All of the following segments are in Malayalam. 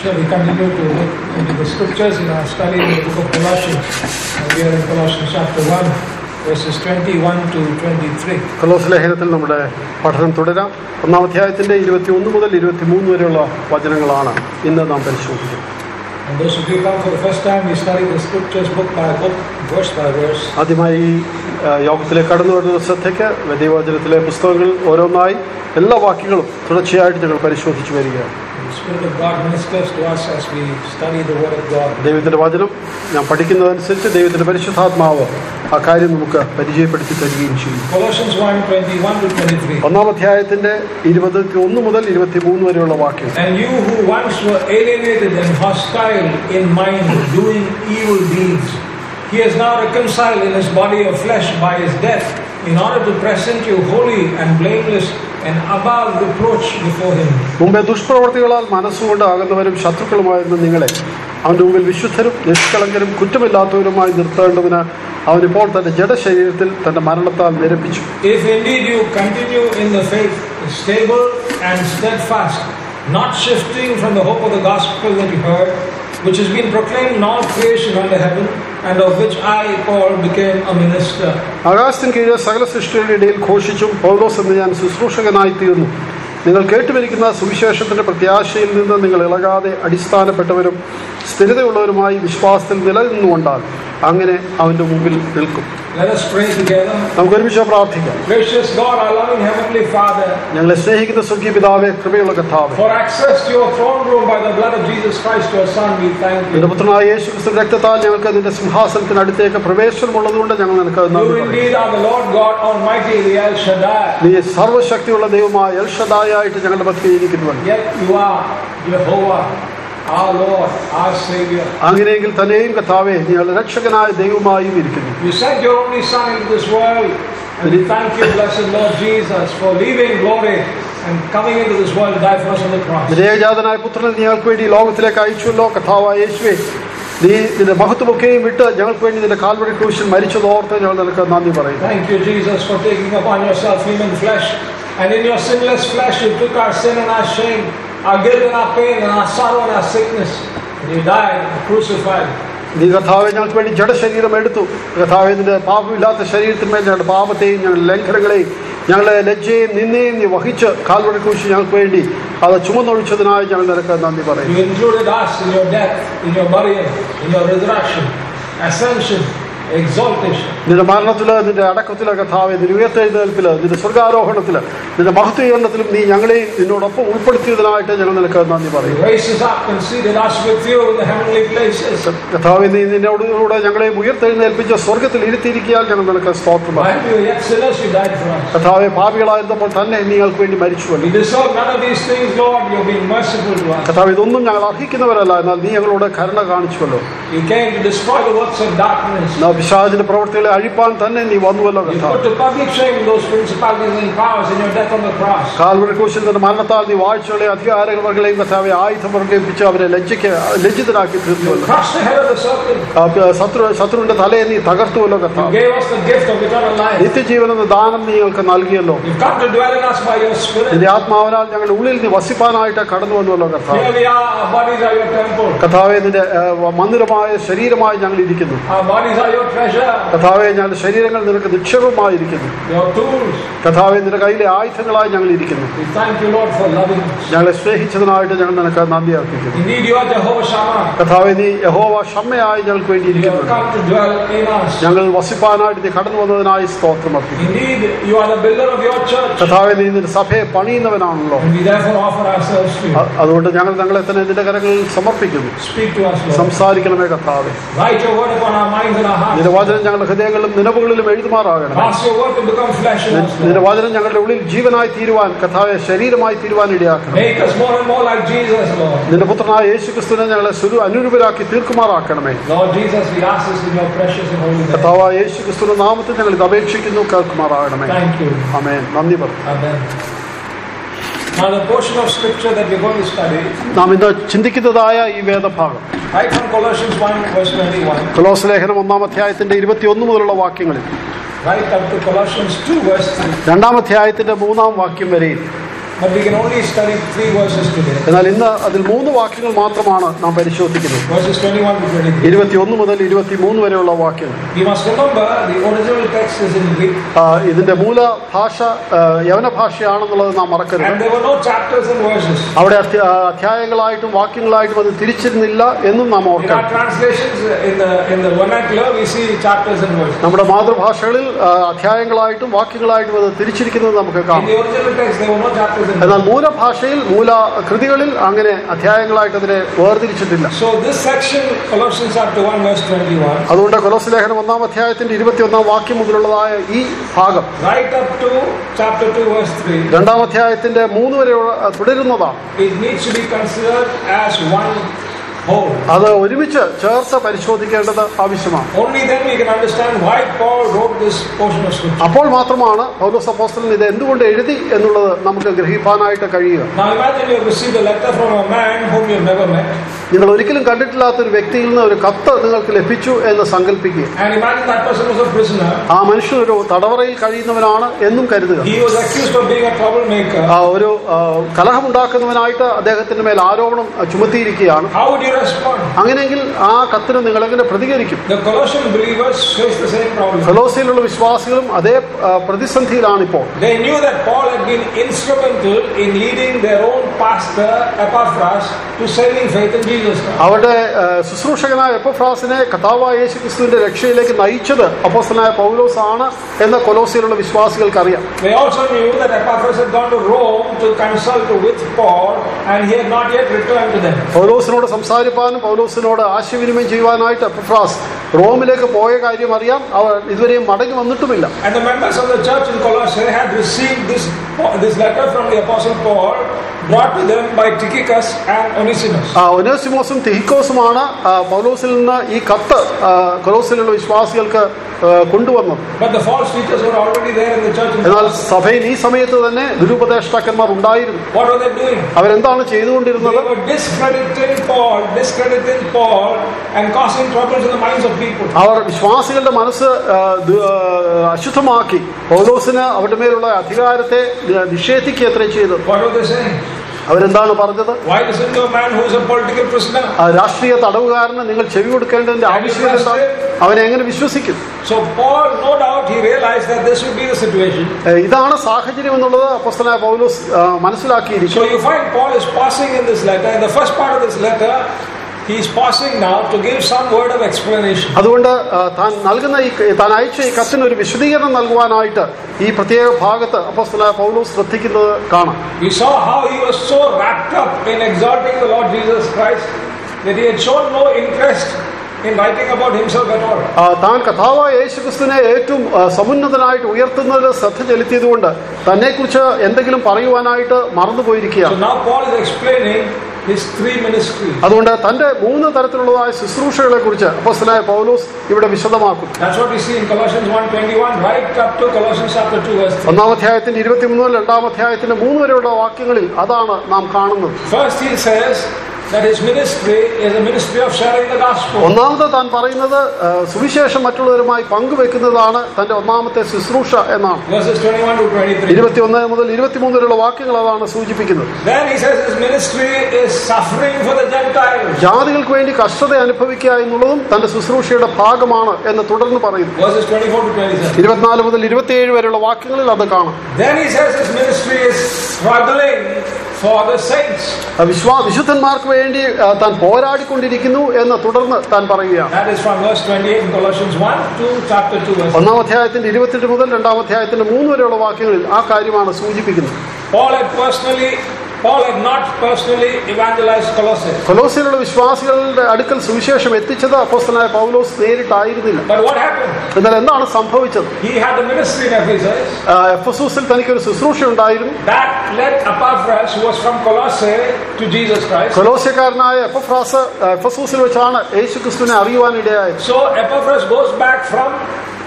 scripture. We continue to look into the scriptures in our study in the book of Colossians. And we are in Colossians chapter 1, verses 21 to 23. കൊലോസ് ലേഖനത്തിൽ നമ്മുടെ പഠനം തുടരാം ഒന്നാം അധ്യായത്തിന്റെ ഇരുപത്തി ഒന്ന് മുതൽ ഇരുപത്തി മൂന്ന് വരെയുള്ള വചനങ്ങളാണ് ഇന്ന് നാം പരിശോധിക്കുന്നത് And those of you who come for the first time, we study the scriptures book by book, verse by verse. ആദ്യമായി ഈ ആ, യോഗത്തിലേക്ക് കടന്നു വരുന്ന ശ്രദ്ധയ്ക്ക് ദൈവവചനത്തിലെ പുസ്തകങ്ങൾ ഓരോന്നായി എല്ലാ വാക്യങ്ങളും തുടർച്ചയായിട്ട് ഞങ്ങൾ പരിശോധിച്ചു വരികയാണ് The Spirit of God ministers to us as we study the Word of God. ദൈവത്തിന്റെ വചനം ഞാൻ പഠിക്കുന്നതനുസരിച്ച് ദൈവത്തിന്റെ പരിശുദ്ധാത്മാവ് ആ കാര്യം നമുക്ക് പരിചയപ്പെടുത്തി തരികയും ചെയ്യും Colossians 1 21 to 23. ഒന്നാം അധ്യായത്തിന്റെ ഇരുപത്തി ഒന്ന് മുതൽ ഇരുപത്തി മൂന്ന് വരെയുള്ള വാക്യം And you who once were alienated and hostile in mind, doing evil deeds, he has now reconciled in his body of flesh by his death, in order to present you holy and blameless and above reproach before him. മുമ്പേ ദുഷ്പ്രവർത്തികളാൽ മനസ്സുകൊണ്ട് ആകുന്നവരും ശത്രുക്കളുമായിരുന്ന നിങ്ങളെ അവന്റെ മുമ്പിൽ വിശുദ്ധരും നിഷ്കളങ്കരും കുറ്റമില്ലാത്തവരുമായി നിർത്തേണ്ടതിന് അവനിപ്പോൾ തന്റെ ജഡശരീരത്തിൽ തന്റെ മരണത്താൽ നിരപ്പിച്ചു If indeed you continue in the faith, stable and steadfast, not shifting from the hope of the gospel that you heard, which has been proclaimed in all creation under heaven, and of which I, Paul, became a minister. ആകാശത്തിന് കീഴെ സകല സൃഷ്ടികളുടെ ഇടയിൽ ഘോഷിച്ചും പൗലോസ് എന്ന് ഞാൻ ശുശ്രൂഷകനായി തീർന്നു നിങ്ങൾ കേട്ടുവരിക്കുന്ന സുവിശേഷത്തിന്റെ പ്രത്യാശയിൽ നിന്ന് നിങ്ങൾ ഇളകാതെ അടിസ്ഥാനപ്പെട്ടവരും സ്ഥിരതയുള്ളവരുമായി വിശ്വാസത്തിൽ നിലനിന്നുകൊണ്ടാൽ അങ്ങനെ അവന്റെ മുമ്പിൽ നിൽക്കും Let us pray together. നമുക്ക് ഒരുമിച്ച് പ്രാർത്ഥിക്കാം Gracious God, our loving Heavenly Father, ഞങ്ങളെ സ്നേഹിക്കുന്ന സ്വർഗീയ പിതാവെ കൃപയുള്ള കഥാവെ for access to your throne room by the blood of Jesus Christ, your Son, we thank നിന്റെ you. പുത്രനായ യേശു ക്രിസ്തു രക്തത്താൽ ഞങ്ങൾക്ക് നിന്റെ സിംഹാസനത്തിന് അടുത്തേക്ക് പ്രവേശനമുള്ളതുകൊണ്ട് ഞങ്ങൾ നിനക്ക് You നന്ദി പറയുന്നു indeed are the Lord God Almighty, the El Shaddai. നീ സർവശക്തിയുള്ള ദൈവമായ എൽഷദായായിട്ട് ഞങ്ങളുടെ മധ്യയിൽ ഇരിക്കുന്നുവല്ലോ Yet you are Jehovah, our Lord, our Savior. അങ്ങനെയെങ്കിൽ തന്നെയും കഥാവെ നീ ഞങ്ങളുടെ രക്ഷകനായ ദൈവമായും ഇരിക്കുന്നു You sent your only Son into this world, and we thank you, blessed Lord Jesus, for leaving glory and coming into this world to die for us on the cross. നിരയജാതനായ പുത്രനെ നീ ഞങ്ങൾക്ക് വേണ്ടി ഈ ലോകത്തിലേക്ക് അയച്ചുവല്ലോ കഥാവായ യേശുവെ നീ നിന്റെ മഹത്വമൊക്കെയും വിട്ട് ഞങ്ങൾക്ക് വേണ്ടി നിന്റെ കാൽവഴി ക്രൂശിൽ മരിച്ചതോർത്ത് ഞങ്ങൾ നിനക്ക് നന്ദി പറയുന്നു Thank you, Jesus, for taking upon yourself human flesh. And in your sinless flesh, you took our sin and our shame, our guilt and our pain, and our sorrow and our sickness. And you died crucified. നീ കഥാവെ ഞങ്ങൾക്ക് വേണ്ടി ജഡശരീരം എടുത്തു കഥാവെ നിന്റെ പാപമില്ലാത്ത ശരീരത്തിന്മേൽ ഞങ്ങളുടെ പാപത്തെയും ഞങ്ങളുടെ ലംഘനങ്ങളെയും ഞങ്ങളുടെ ലജ്ജയും നിന്നെയും നീ വഹിച്ച് കാൽവഴി ക്രൂശി ഞങ്ങൾക്ക് വേണ്ടി അത് ചുമന്നൊഴിച്ചതിനായി ഞങ്ങൾ നിനക്ക് നന്ദി പറയുന്നു You included us in your death, in your burial, in your resurrection, ascension, exaltation. നിന്റെ മരണത്തില് നിന്റെ അടക്കത്തില് കഥാവെ നിന്റെ ഉയർത്തെഴുന്നേൽപ്പില് നിന്റെ സ്വർഗാരോഹണത്തില് നിന്റെ മഹത്വീകരണത്തിലും നീ ഞങ്ങളെയും നിന്നോടൊപ്പം ഉൾപ്പെടുത്തിയതിനായിട്ട് ഞങ്ങൾ നിനക്ക് നന്ദി You പറയും raised us up and seated us with you in the heavenly places. കഥാവെ നീ നിന്നോടുകൂടെ ഞങ്ങളെയും ഉയർത്തെഴുന്നേൽപ്പിച്ച് സ്വർഗത്തിൽ ഇരുത്തിയിരിക്കാൻ ഞങ്ങൾ നിനക്ക് സ്തോത്രം പറയും While we were yet sinners, you died for us. കഥാവെ പാപികളായിരുന്നപ്പോൾ തന്നെ നീ ഞങ്ങൾക്ക് വേണ്ടി മരിച്ചുവല്ലോ We deserve none of these things, Lord. You're being merciful to us. കഥാവ് ഇതൊന്നും ഞങ്ങൾ അർഹിക്കുന്നവരല്ല എന്നാൽ നീ ഞങ്ങളോട് കരുണ കാണിച്ചുവല്ലോ You came to destroy the works of darkness. എന്നാൽ പിശാചിന്റെ പ്രവൃത്തികളെ അഴിപ്പാൻ തന്നെ നീ വന്നുവല്ലോ You കഥാവ് put to public shame those principalities and powers in your death on the cross. കാൽവഴി ക്രൂശിൽ നിന്റെ മരണത്താൽ നീ വാഴ്ചകളെയും അധികാരങ്ങളെയും കഥാവെ ആയുധം വർഗിപ്പിച്ച് അവരെ ലജ്ജയ്ക്ക് ലജ്ജിതരാക്കി You തീർത്തുവല്ലോ crushed the head of the serpent. ആ, പ- ശത്രു ശത്രുവിന്റെ തലയെ നീ തകർത്തുവല്ലോ You കഥാവ് gave us the gift of eternal life. നിത്യജീവൻ എന്ന ദാനം നീ ഞങ്ങൾക്ക് നൽകിയല്ലോ You've come to dwell in us by your Spirit. നിന്റെ ആത്മാവിനാൽ ഞങ്ങളുടെ ഉള്ളിൽ നീ വസിപ്പാനായിട്ട് കടന്നു വന്നുവല്ലോ കഥാവ് Here we are. Our bodies are your temple. കഥാവെ നിന്റെ ആ, മന്ദിരമായ ശരീരമായി ഞങ്ങൾ ഇരിക്കുന്നു Our bodies are your treasure. കഥാവെ ഞങ്ങളുടെ ശരീരങ്ങൾ നിനക്ക് നിക്ഷേപമായിരിക്കുന്നു Your tools. കഥാവെ നിന്റെ കയ്യിലെ ആയുധങ്ങളായി ഞങ്ങൾ ഇരിക്കുന്നു We thank you, Lord, for loving us. ഞങ്ങളെ സ്നേഹിച്ചതിനായിട്ട് ഞങ്ങൾ നിനക്ക് നന്ദി അർപ്പിക്കുന്നു Indeed, you are Jehovah Shammah. കഥാവെ നീ യഹോവ ക്ഷമയായി ഞങ്ങൾക്ക് വേണ്ടി You have ഇരിക്കുന്നു come to dwell in us. ഞങ്ങൾ വസിപ്പാനായിട്ട് നീ കടന്നു വന്നതിനായി സ്തോത്രം അർപ്പിക്കുന്നു Indeed, you are the builder of your church. കഥാവെ നീ നിന്റെ സഭയെ പണിയുന്നവനാണല്ലോ And we therefore offer ourselves to you. അ- അതുകൊണ്ട് ഞങ്ങൾ ഞങ്ങളെ തന്നെ നിന്റെ കരങ്ങളിൽ സമർപ്പിക്കുന്നു Speak to us, Lord. സംസാരിക്കണമേ കഥാവെ Write your word upon our minds and our hearts. നിന്റെ വചനം ഞങ്ങളുടെ ഹൃദയങ്ങളിലും നിലവുകളിലും എഴുതുമാറാകണം Cause your word to become flesh in us, നിന്റെ Lord. വചനം ഞങ്ങളുടെ ഉള്ളിൽ ജീവനായി തീരുവാൻ കഥാവെ ശരീരമായി തീരുവാൻ ഇടയാക്കണം Make us more and more like Jesus, Lord. നിന്റെ പുത്രനായ യേശു ക്രിസ്തുവിനെ ഞങ്ങളെ സുരു അനുരൂപരാക്കി തീർക്കുമാറാക്കണമേ Lord Jesus, we ask this in your precious and holy name. കഥാവായ യേശു ക്രിസ്തുവിന്റെ നാമത്തിൽ ഞങ്ങൾ ഇത് അപേക്ഷിക്കുന്നു കേൾക്കുമാറാകണമേ Thank you. അമേൻ നന്ദി പറഞ്ഞു Amen. Now, the portion of scripture that we're going to study, നാം ഇന്ന് ചിന്തിക്കുന്നതായ ഈ വേദഭാഗം right from Colossians 1, verse 21, കൊലോസ് ലേഖനം ഒന്നാം അധ്യായത്തിന്റെ ഇരുപത്തിയൊന്ന് മുതലുള്ള വാക്യങ്ങളിൽ right up to Colossians 2, verse 3. രണ്ടാം അധ്യായത്തിന്റെ മൂന്നാം വാക്യം വരെയും But we can only study three verses today. എന്നാൽ ഇന്ന് അതിൽ മൂന്ന് വാക്യങ്ങൾ മാത്രമാണ് നാം പരിശോധിക്കുന്നത് Verses 21 to 23. ഇരുപത്തിയൊന്ന് മുതൽ ഇരുപത്തിമൂന്ന് വരെയുള്ള വാക്യങ്ങൾ You must remember the original text is in Greek ആ, ഇതിന്റെ മൂല ഭാഷ ആ, യവന ഭാഷയാണെന്നുള്ളത് നാം മറക്കരുത് and there were no chapters and verses. അവിടെ അധ്യ- ആ, അധ്യായങ്ങളായിട്ടും വാക്യങ്ങളായിട്ടും അത് തിരിച്ചിരുന്നില്ല എന്നും നാം In our ഓർക്കണം translations, in the in the vernacular, we see chapters and verses. നമ്മുടെ മാതൃഭാഷകളിൽ ആ, അധ്യായങ്ങളായിട്ടും വാക്യങ്ങളായിട്ടും അത് തിരിച്ചിരിക്കുന്നത് നമുക്ക് In കാണാം the original text, there were no chapters and verses. എന്നാൽ മൂലഭാഷയിൽ മൂല കൃതികളിൽ അങ്ങനെ അധ്യായങ്ങളായിട്ട് അതിനെ വേർതിരിച്ചിട്ടില്ല So this section, Colossians chapter 1, verse 21, അതുകൊണ്ട് കൊലോസ് ലേഖനം ഒന്നാം അധ്യായത്തിന്റെ ഇരുപത്തിയൊന്നാം വാക്യം മുതലുള്ളതായ ഈ ഭാഗം right up to chapter 2, verse 3, രണ്ടാം അധ്യായത്തിന്റെ മൂന്ന് വരെ തുടരുന്നതാണ് it needs to be considered as one whole. അത് ഒരുമിച്ച് ചേർത്ത് പരിശോധിക്കേണ്ടത് ആവശ്യമാണ് Only then we can understand why Paul wrote this portion of scripture. അപ്പോൾ മാത്രമാണ് പൗലോസ് അപ്പോസ്തലൻ ഇത് എന്തുകൊണ്ട് എഴുതി എന്നുള്ളത് നമുക്ക് ഗ്രഹിക്കാനായിട്ട് കഴിയുക Now imagine you have received a letter from a man whom you have never met, നിങ്ങൾ ഒരിക്കലും കണ്ടിട്ടില്ലാത്ത ഒരു വ്യക്തിയിൽ നിന്ന് ഒരു കത്ത് നിങ്ങൾക്ക് ലഭിച്ചു എന്ന് സങ്കല്പിക്കുക and imagine that person was a prisoner. ആ മനുഷ്യൻ ഒരു തടവറയിൽ കഴിയുന്നവനാണ് എന്നും കരുതുക He was accused of being a troublemaker. ആ ഒരു ആ, കലഹമുണ്ടാക്കുന്നവനായിട്ട് അദ്ദേഹത്തിന്റെ മേൽ ആരോപണം ചുമത്തിയിരിക്കുകയാണ് How would you respond? അങ്ങനെയെങ്കിൽ ആ കത്തിന് നിങ്ങൾ എങ്ങനെ പ്രതികരിക്കും The Colossian believers faced the same problem. ഫെലോസിയിലുള്ള വിശ്വാസികളും അതേ ആ, പ്രതിസന്ധിയിലാണിപ്പോൾ They knew that Paul had been instrumental in leading their own pastor, Epaphras, to saving faith in Jesus Christ. അവരുടെ ആ, ശുശ്രൂഷകനായ എപ്പഫ്രാസിനെ കഥാവായ യേശു ക്രിസ്തുവിന്റെ രക്ഷയിലേക്ക് നയിച്ചത് അപ്പോസ്തലനായ പൗലോസ് ആണ് എന്ന് കൊലോസിയിലുള്ള വിശ്വാസികൾക്ക് അറിയാം They also knew that Epaphras had gone to Rome to consult with Paul, and he had not yet returned to them. പൗലോസിനോട് സംസാരിപ്പാനും പൗലോസിനോട് ആശയവിനിമയം ചെയ്യുവാനായിട്ട് എപ്പഫ്രാസ് റോമിലേക്ക് പോയ കാര്യം അറിയാം അവർ ഇതുവരെയും മടങ്ങി വന്നിട്ടുമില്ല And the members of the church in Colossae had received this, this letter from the Apostle Paul, brought to them by Tychicus and Onesimus. ആ, ഒനേസിമോസും തിഹിക്കോസുമാണ് ആ, പൗലോസിൽ നിന്ന് ഈ കത്ത് ആ, കൊലോസിലുള്ള വിശ്വാസികൾക്ക് ആ, കൊണ്ടുവന്നത് But the false teachers were already there in the church in എന്നാൽ Colossae. സഭയിൽ ഈ സമയത്ത് തന്നെ ദുരുപദേഷ്ടാക്കന്മാർ ഉണ്ടായിരുന്നു What were they doing? അവരെന്താണ് They ചെയ്തുകൊണ്ടിരുന്നത് were discrediting Paul, discrediting Paul, and causing troubles in the minds of people. അവർ വിശ്വാസികളുടെ മനസ്സ് ആ, ദു- ആ, അശുദ്ധമാക്കി പൗലോസിന് അവരുടെ മേലുള്ള അധികാരത്തെ നിഷേധിക്കുകയത്രേ ചെയ്തത് What were they saying? അവരെന്താണ് പറഞ്ഞത് Why listen to a man who is a political prisoner? ആ രാഷ്ട്രീയ തടവുകാരന് നിങ്ങൾ ചെവി കൊടുക്കേണ്ടതിന്റെ ആവശ്യകത എന്താണ് അവനെ എങ്ങനെ വിശ്വസിക്കും So Paul, no doubt, he realized that this would be the situation. ഏ, ഇതാണ് സാഹചര്യം എന്നുള്ളത് അപ്പസ്തനായ പൗലോസ് ആ, മനസ്സിലാക്കിയിരിക്കും So you find Paul is pausing in this letter. In the first part of this letter, he is pausing now to give some word of explanation. അതുകൊണ്ട് ആ, താൻ നൽകുന്ന ഈ താൻ അയച്ച ഈ കത്തിന് ഒരു വിശദീകരണം നൽകുവാനായിട്ട് ഈ പ്രത്യേക ഭാഗത്ത് അപ്പസ്തനായ പൗലോസ് ശ്രദ്ധിക്കുന്നത് കാണാം We saw how he was so wrapped up in exalting the Lord Jesus Christ that he had shown no interest in writing about himself at all. ആ, താൻ കഥാവായ യേശുക്രിസ്തുവിനെ ഏറ്റവും ആ, സമുന്നതനായിട്ട് ഉയർത്തുന്നതിൽ ശ്രദ്ധ ചെലുത്തിയതുകൊണ്ട് തന്നെക്കുറിച്ച് എന്തെങ്കിലും പറയുവാനായിട്ട് So മറന്നുപോയിരിക്കുകയാണ് now Paul is explaining his three ministries. അതുകൊണ്ട് തന്റെ മൂന്ന് തരത്തിലുള്ളതായ ശുശ്രൂഷകളെ കുറിച്ച് അപ്പോസ്തലനായ പൗലോസ് ഇവിടെ വിശദമാക്കും That's what we see in Colossians 1.21 right up to Colossians chapter 2 verse 3. ഒന്നാം അധ്യായത്തിന്റെ ഇരുപത്തിമൂന്ന് രണ്ടാം അധ്യായത്തിന്റെ മൂന്ന് വരെയുള്ള വാക്യങ്ങളിൽ അതാണ് നാം കാണുന്നത് First he says that his ministry is a ministry of sharing the gospel. ഒന്നാമത് താൻ പറയുന്നത് ആ, സുവിശേഷം മറ്റുള്ളവരുമായി പങ്കുവെക്കുന്നതാണ് തന്റെ ഒന്നാമത്തെ ശുശ്രൂഷ എന്നാണ് Verses 21 to 23. ഇരുപത്തിയൊന്ന് മുതൽ ഇരുപത്തിമൂന്ന് വരെയുള്ള വാക്യങ്ങൾ അതാണ് സൂചിപ്പിക്കുന്നത് Then he says his ministry is suffering for the Gentiles. ജാതികൾക്ക് വേണ്ടി കഷ്ടത അനുഭവിക്കുക എന്നുള്ളതും തന്റെ ശുശ്രൂഷയുടെ ഭാഗമാണ് എന്ന് തുടർന്ന് പറയുന്നു Verses 24 to 27. ഇരുപത്തിനാല് മുതൽ ഇരുപത്തിയേഴ് വരെയുള്ള വാക്യങ്ങളിൽ അത് കാണാം Then he says his ministry is struggling for the saints. ആ വിശ്വാ വിശുദ്ധന്മാർക്ക് വേണ്ടി ആ, താൻ പോരാടിക്കൊണ്ടിരിക്കുന്നു എന്ന് തുടർന്ന് താൻ പറയുകയാണ് That is from verse 28 in Colossians 1 to chapter 2 verse. ഒന്നാം അധ്യായത്തിന്റെ ഇരുപത്തെട്ട് മുതൽ രണ്ടാം അധ്യായത്തിന്റെ മൂന്ന് വരെയുള്ള വാക്യങ്ങളിൽ ആ കാര്യമാണ് സൂചിപ്പിക്കുന്നത് Paul had personally, Paul had not personally evangelized Colossae. കൊലോസിലുള്ള വിശ്വാസികളുടെ അടുക്കൽ സുവിശേഷം എത്തിച്ചത് അപ്പോസ്തലനായ പൗലോസ് നേരിട്ടായിരുന്നില്ല But what happened? എന്നാൽ എന്താണ് സംഭവിച്ചത് He had a ministry in Ephesus ആ, എഫസൂസിൽ തനിക്കൊരു ശുശ്രൂഷ ഉണ്ടായിരുന്നു that led Epaphras, who was from Colossae, to Jesus Christ. കൊലോസ്യക്കാരനായ എപ്പഫ്രാസ് ആ, എഫസൂസിൽ വെച്ചാണ് യേശു ക്രിസ്തുവിനെ അറിയുവാനിടയായത് So Epaphras goes back from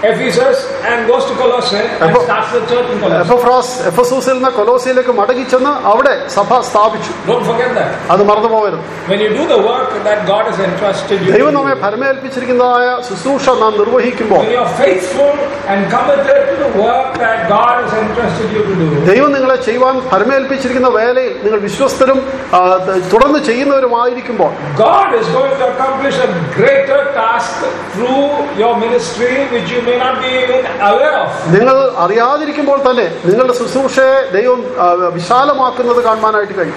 Ephesus and goes to Colossae and Epo- starts the church in Colossae. എഫഫ്രാസ് എഫസൂസിൽ നിന്ന് കൊലോസിയിലേക്ക് മടങ്ങിച്ചെന്ന് അവിടെ സഭ സ്ഥാപിച്ചു Don't forget that. അത് മറന്നുപോകരുത് When you do the work that God has entrusted you, ദൈവം to നമ്മെ do, ഫലമേൽപ്പിച്ചിരിക്കുന്നതായ ശുശ്രൂഷ നാം നിർവഹിക്കുമ്പോൾ when you are faithful and committed to the work that God has entrusted you to do, ദൈവം നിങ്ങളെ ചെയ്യുവാൻ ഫലമേൽപ്പിച്ചിരിക്കുന്ന വേലയിൽ നിങ്ങൾ വിശ്വസ്തരും ആ, ത- തുടർന്ന് ചെയ്യുന്നവരുമായിരിക്കുമ്പോൾ God is going to accomplish a greater task through your ministry which you may not be even aware of. നിങ്ങൾ അറിയാതിരിക്കുമ്പോൾ തന്നെ നിങ്ങളുടെ ശുശ്രൂഷയെ ദൈവം ആ, വിശാലമാക്കുന്നത് കാണുവാനായിട്ട് കഴിയും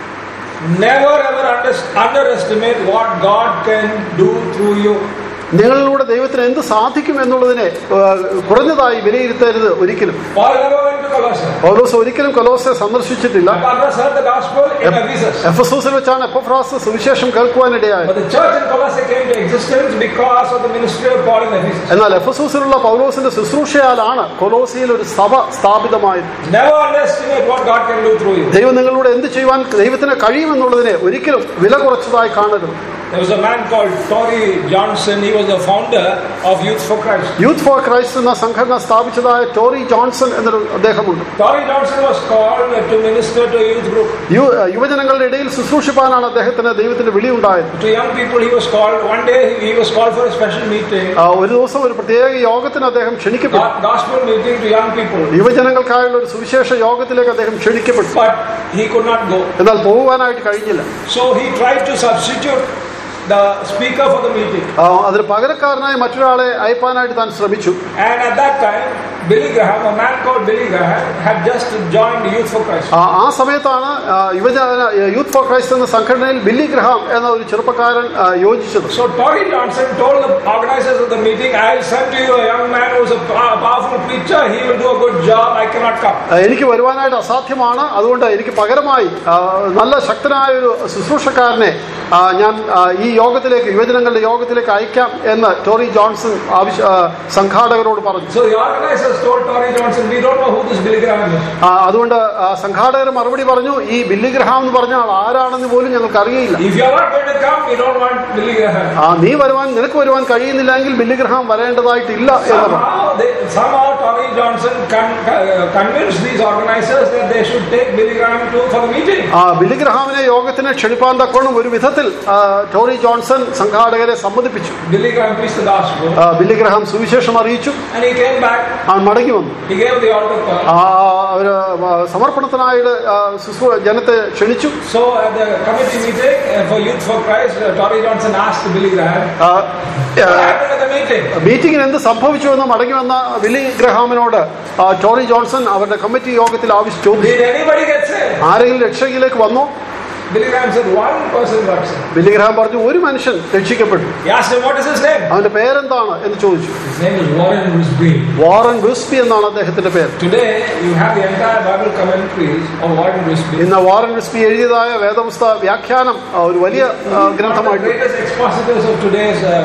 Never ever under- underestimate what God can do through you. നിങ്ങളിലൂടെ ദൈവത്തിന് എന്ത് സാധിക്കും എന്നുള്ളതിനെ ആ, കുറഞ്ഞതായി വിലയിരുത്തരുത് ഒരിക്കലും Paul never went to Colossae. പൗലോസ് ഒരിക്കലും കൊലോസെ സന്ദർശിച്ചിട്ടില്ല Epaphras heard the gospel in Ephesus. എഫസൂസിൽ വെച്ചാണ് എപ്പഫ്രാസ് സുവിശേഷം കേൾക്കുവാനിടയായത് But the church in Colossae came to existence because of the ministry of Paul in Ephesus. എന്നാൽ എഫസൂസിലുള്ള പൗലോസിന്റെ ശുശ്രൂഷയാലാണ് കൊലോസിയിൽ ഒരു സഭ സ്ഥാപിതമായത് Never underestimate what God can do through you. ദൈവം നിങ്ങളിലൂടെ എന്ത് ചെയ്യുവാൻ ദൈവത്തിന് കഴിയുമെന്നുള്ളതിനെ ഒരിക്കലും വില കുറച്ചതായി കാണരുത് There was a man called Tory Johnson. He was the founder of Youth for Christ. Youth for Christ എന്ന സംഘടന സ്ഥാപിച്ചതായ ടോറി ജോൺസൺ എന്നൊരു അദ്ദേഹമുണ്ട് Tory Johnson was called to minister to a youth group. യു- യുവജനങ്ങളുടെ ഇടയിൽ ശുശ്രൂഷിപ്പാനാണ് അദ്ദേഹത്തിന് ദൈവത്തിന്റെ വിളിയുണ്ടായത് To young people, he was called. One day, he was called for a special meeting, ആ, ഒരു ദിവസം ഒരു പ്രത്യേക യോഗത്തിന് അദ്ദേഹം ക്ഷണിക്കപ്പെട്ടു go- gospel meeting to young people. യുവജനങ്ങൾക്കായുള്ള ഒരു സുവിശേഷ യോഗത്തിലേക്ക് അദ്ദേഹം ക്ഷണിക്കപ്പെട്ടു But he could not go. എന്നാൽ പോകുവാനായിട്ട് കഴിഞ്ഞില്ല So he tried to substitute the speaker for the meeting. ആ, അതിന് പകരക്കാരനായി മറ്റൊരാളെ അയപ്പാനായിട്ട് താൻ ശ്രമിച്ചു And at that time, Billy Graham, a man called Billy Graham, had just joined Youth for Christ. ആ ആ സമയത്താണ് ആ, യുവജന യൂത്ത് ഫോർ ക്രൈസ്റ്റ് എന്ന സംഘടനയിൽ ബില്ലി ഗ്രഹാം എന്ന ഒരു ചെറുപ്പക്കാരൻ ആ, യോജിച്ചത് So Tory Johnson told the organizers of the meeting, I'll send to you a young man who's a pow- powerful preacher. He will do a good job. I cannot come. ആ, എനിക്ക് വരുവാനായിട്ട് അസാധ്യമാണ് അതുകൊണ്ട് എനിക്ക് പകരമായി ആ, നല്ല ശക്തനായ ഒരു ശുശ്രൂഷക്കാരനെ ആ, ഞാൻ ആ, ഈ യോഗത്തിലേക്ക് യുവജനങ്ങളുടെ യോഗത്തിലേക്ക് അയക്കാം എന്ന് ടോറി ജോൺസൺ ആവശ്യ ആ, സംഘാടകരോട് പറഞ്ഞു So the organizers told Tory Johnson, we don't know who this Billy Graham is. ആ, അതുകൊണ്ട് ആ, സംഘാടകർ മറുപടി പറഞ്ഞു ഈ ബില്ലി ഗ്രഹാം എന്ന് പറഞ്ഞ ആൾ ആരാണെന്ന് പോലും ഞങ്ങൾക്ക് അറിയില്ല If you're not going to come, we don't want Billy Graham. ആ നീ വരുവാൻ നിനക്ക് വരുവാൻ കഴിയുന്നില്ലെങ്കിൽ ബില്ലി ഗ്രഹാം വരേണ്ടതായിട്ടില്ല എന്ന് പറഞ്ഞു Somehow, they, somehow Tory Johnson con- uh, convinced these organizers that they should take Billy Graham to for the meeting. ആ ബില്ലി ഗ്രഹാമിനെ യോഗത്തിന് ക്ഷണിപ്പാൻ തക്കോണം ഒരു വിധത്തിൽ ആ, ടോറി ജോൺസൺ സംഘാടകരെ സമ്മതിപ്പിച്ചു Billy Graham preached the gospel ആ, ബില്ലി ഗ്രഹാം സുവിശേഷം അറിയിച്ചു and he came back. ആ മടങ്ങി വന്നു He gave the altar call. ആ ഒരു ആ, സമർപ്പണത്തിനായിട്ട് ആ, ശുശ്രൂ ജനത്തെ ക്ഷണിച്ചു So at the committee meeting uh, for Youth for Christ, uh, Tory Johnson asked Billy Graham, ആ, what ആ, happened at the meeting? മീറ്റിംഗിന് എന്ത് സംഭവിച്ചു എന്ന് മടങ്ങി വന്ന ബില്ലി ഗ്രഹാമിനോട് ആ, ടോറി ജോൺസൺ അവരുടെ കമ്മിറ്റി യോഗത്തിൽ ആവശ്യം ചോദിച്ചു Did anybody get saved? ആരെങ്കിലും രക്ഷയിലേക്ക് വന്നോ Billy Graham said, one person got saved. Billy Graham പറഞ്ഞു ഒരു മനുഷ്യൻ രക്ഷിക്കപ്പെട്ടു He asked him, what is his name? അവന്റെ പേരെന്താണ് എന്ന് ചോദിച്ചു His name is Warren Wisby. Warren Wisby എന്നാണ് അദ്ദേഹത്തിന്റെ പേര് Today, you have the entire Bible commentaries of Warren Wisby. ഇന്ന് വാറൻ വിസ്പി എഴുതിയതായ വേദപുസ്തക വ്യാഖ്യാനം ആ, ഒരു വലിയ ആ, One of the ഗ്രന്ഥമായിട്ട് greatest expositors of today's uh,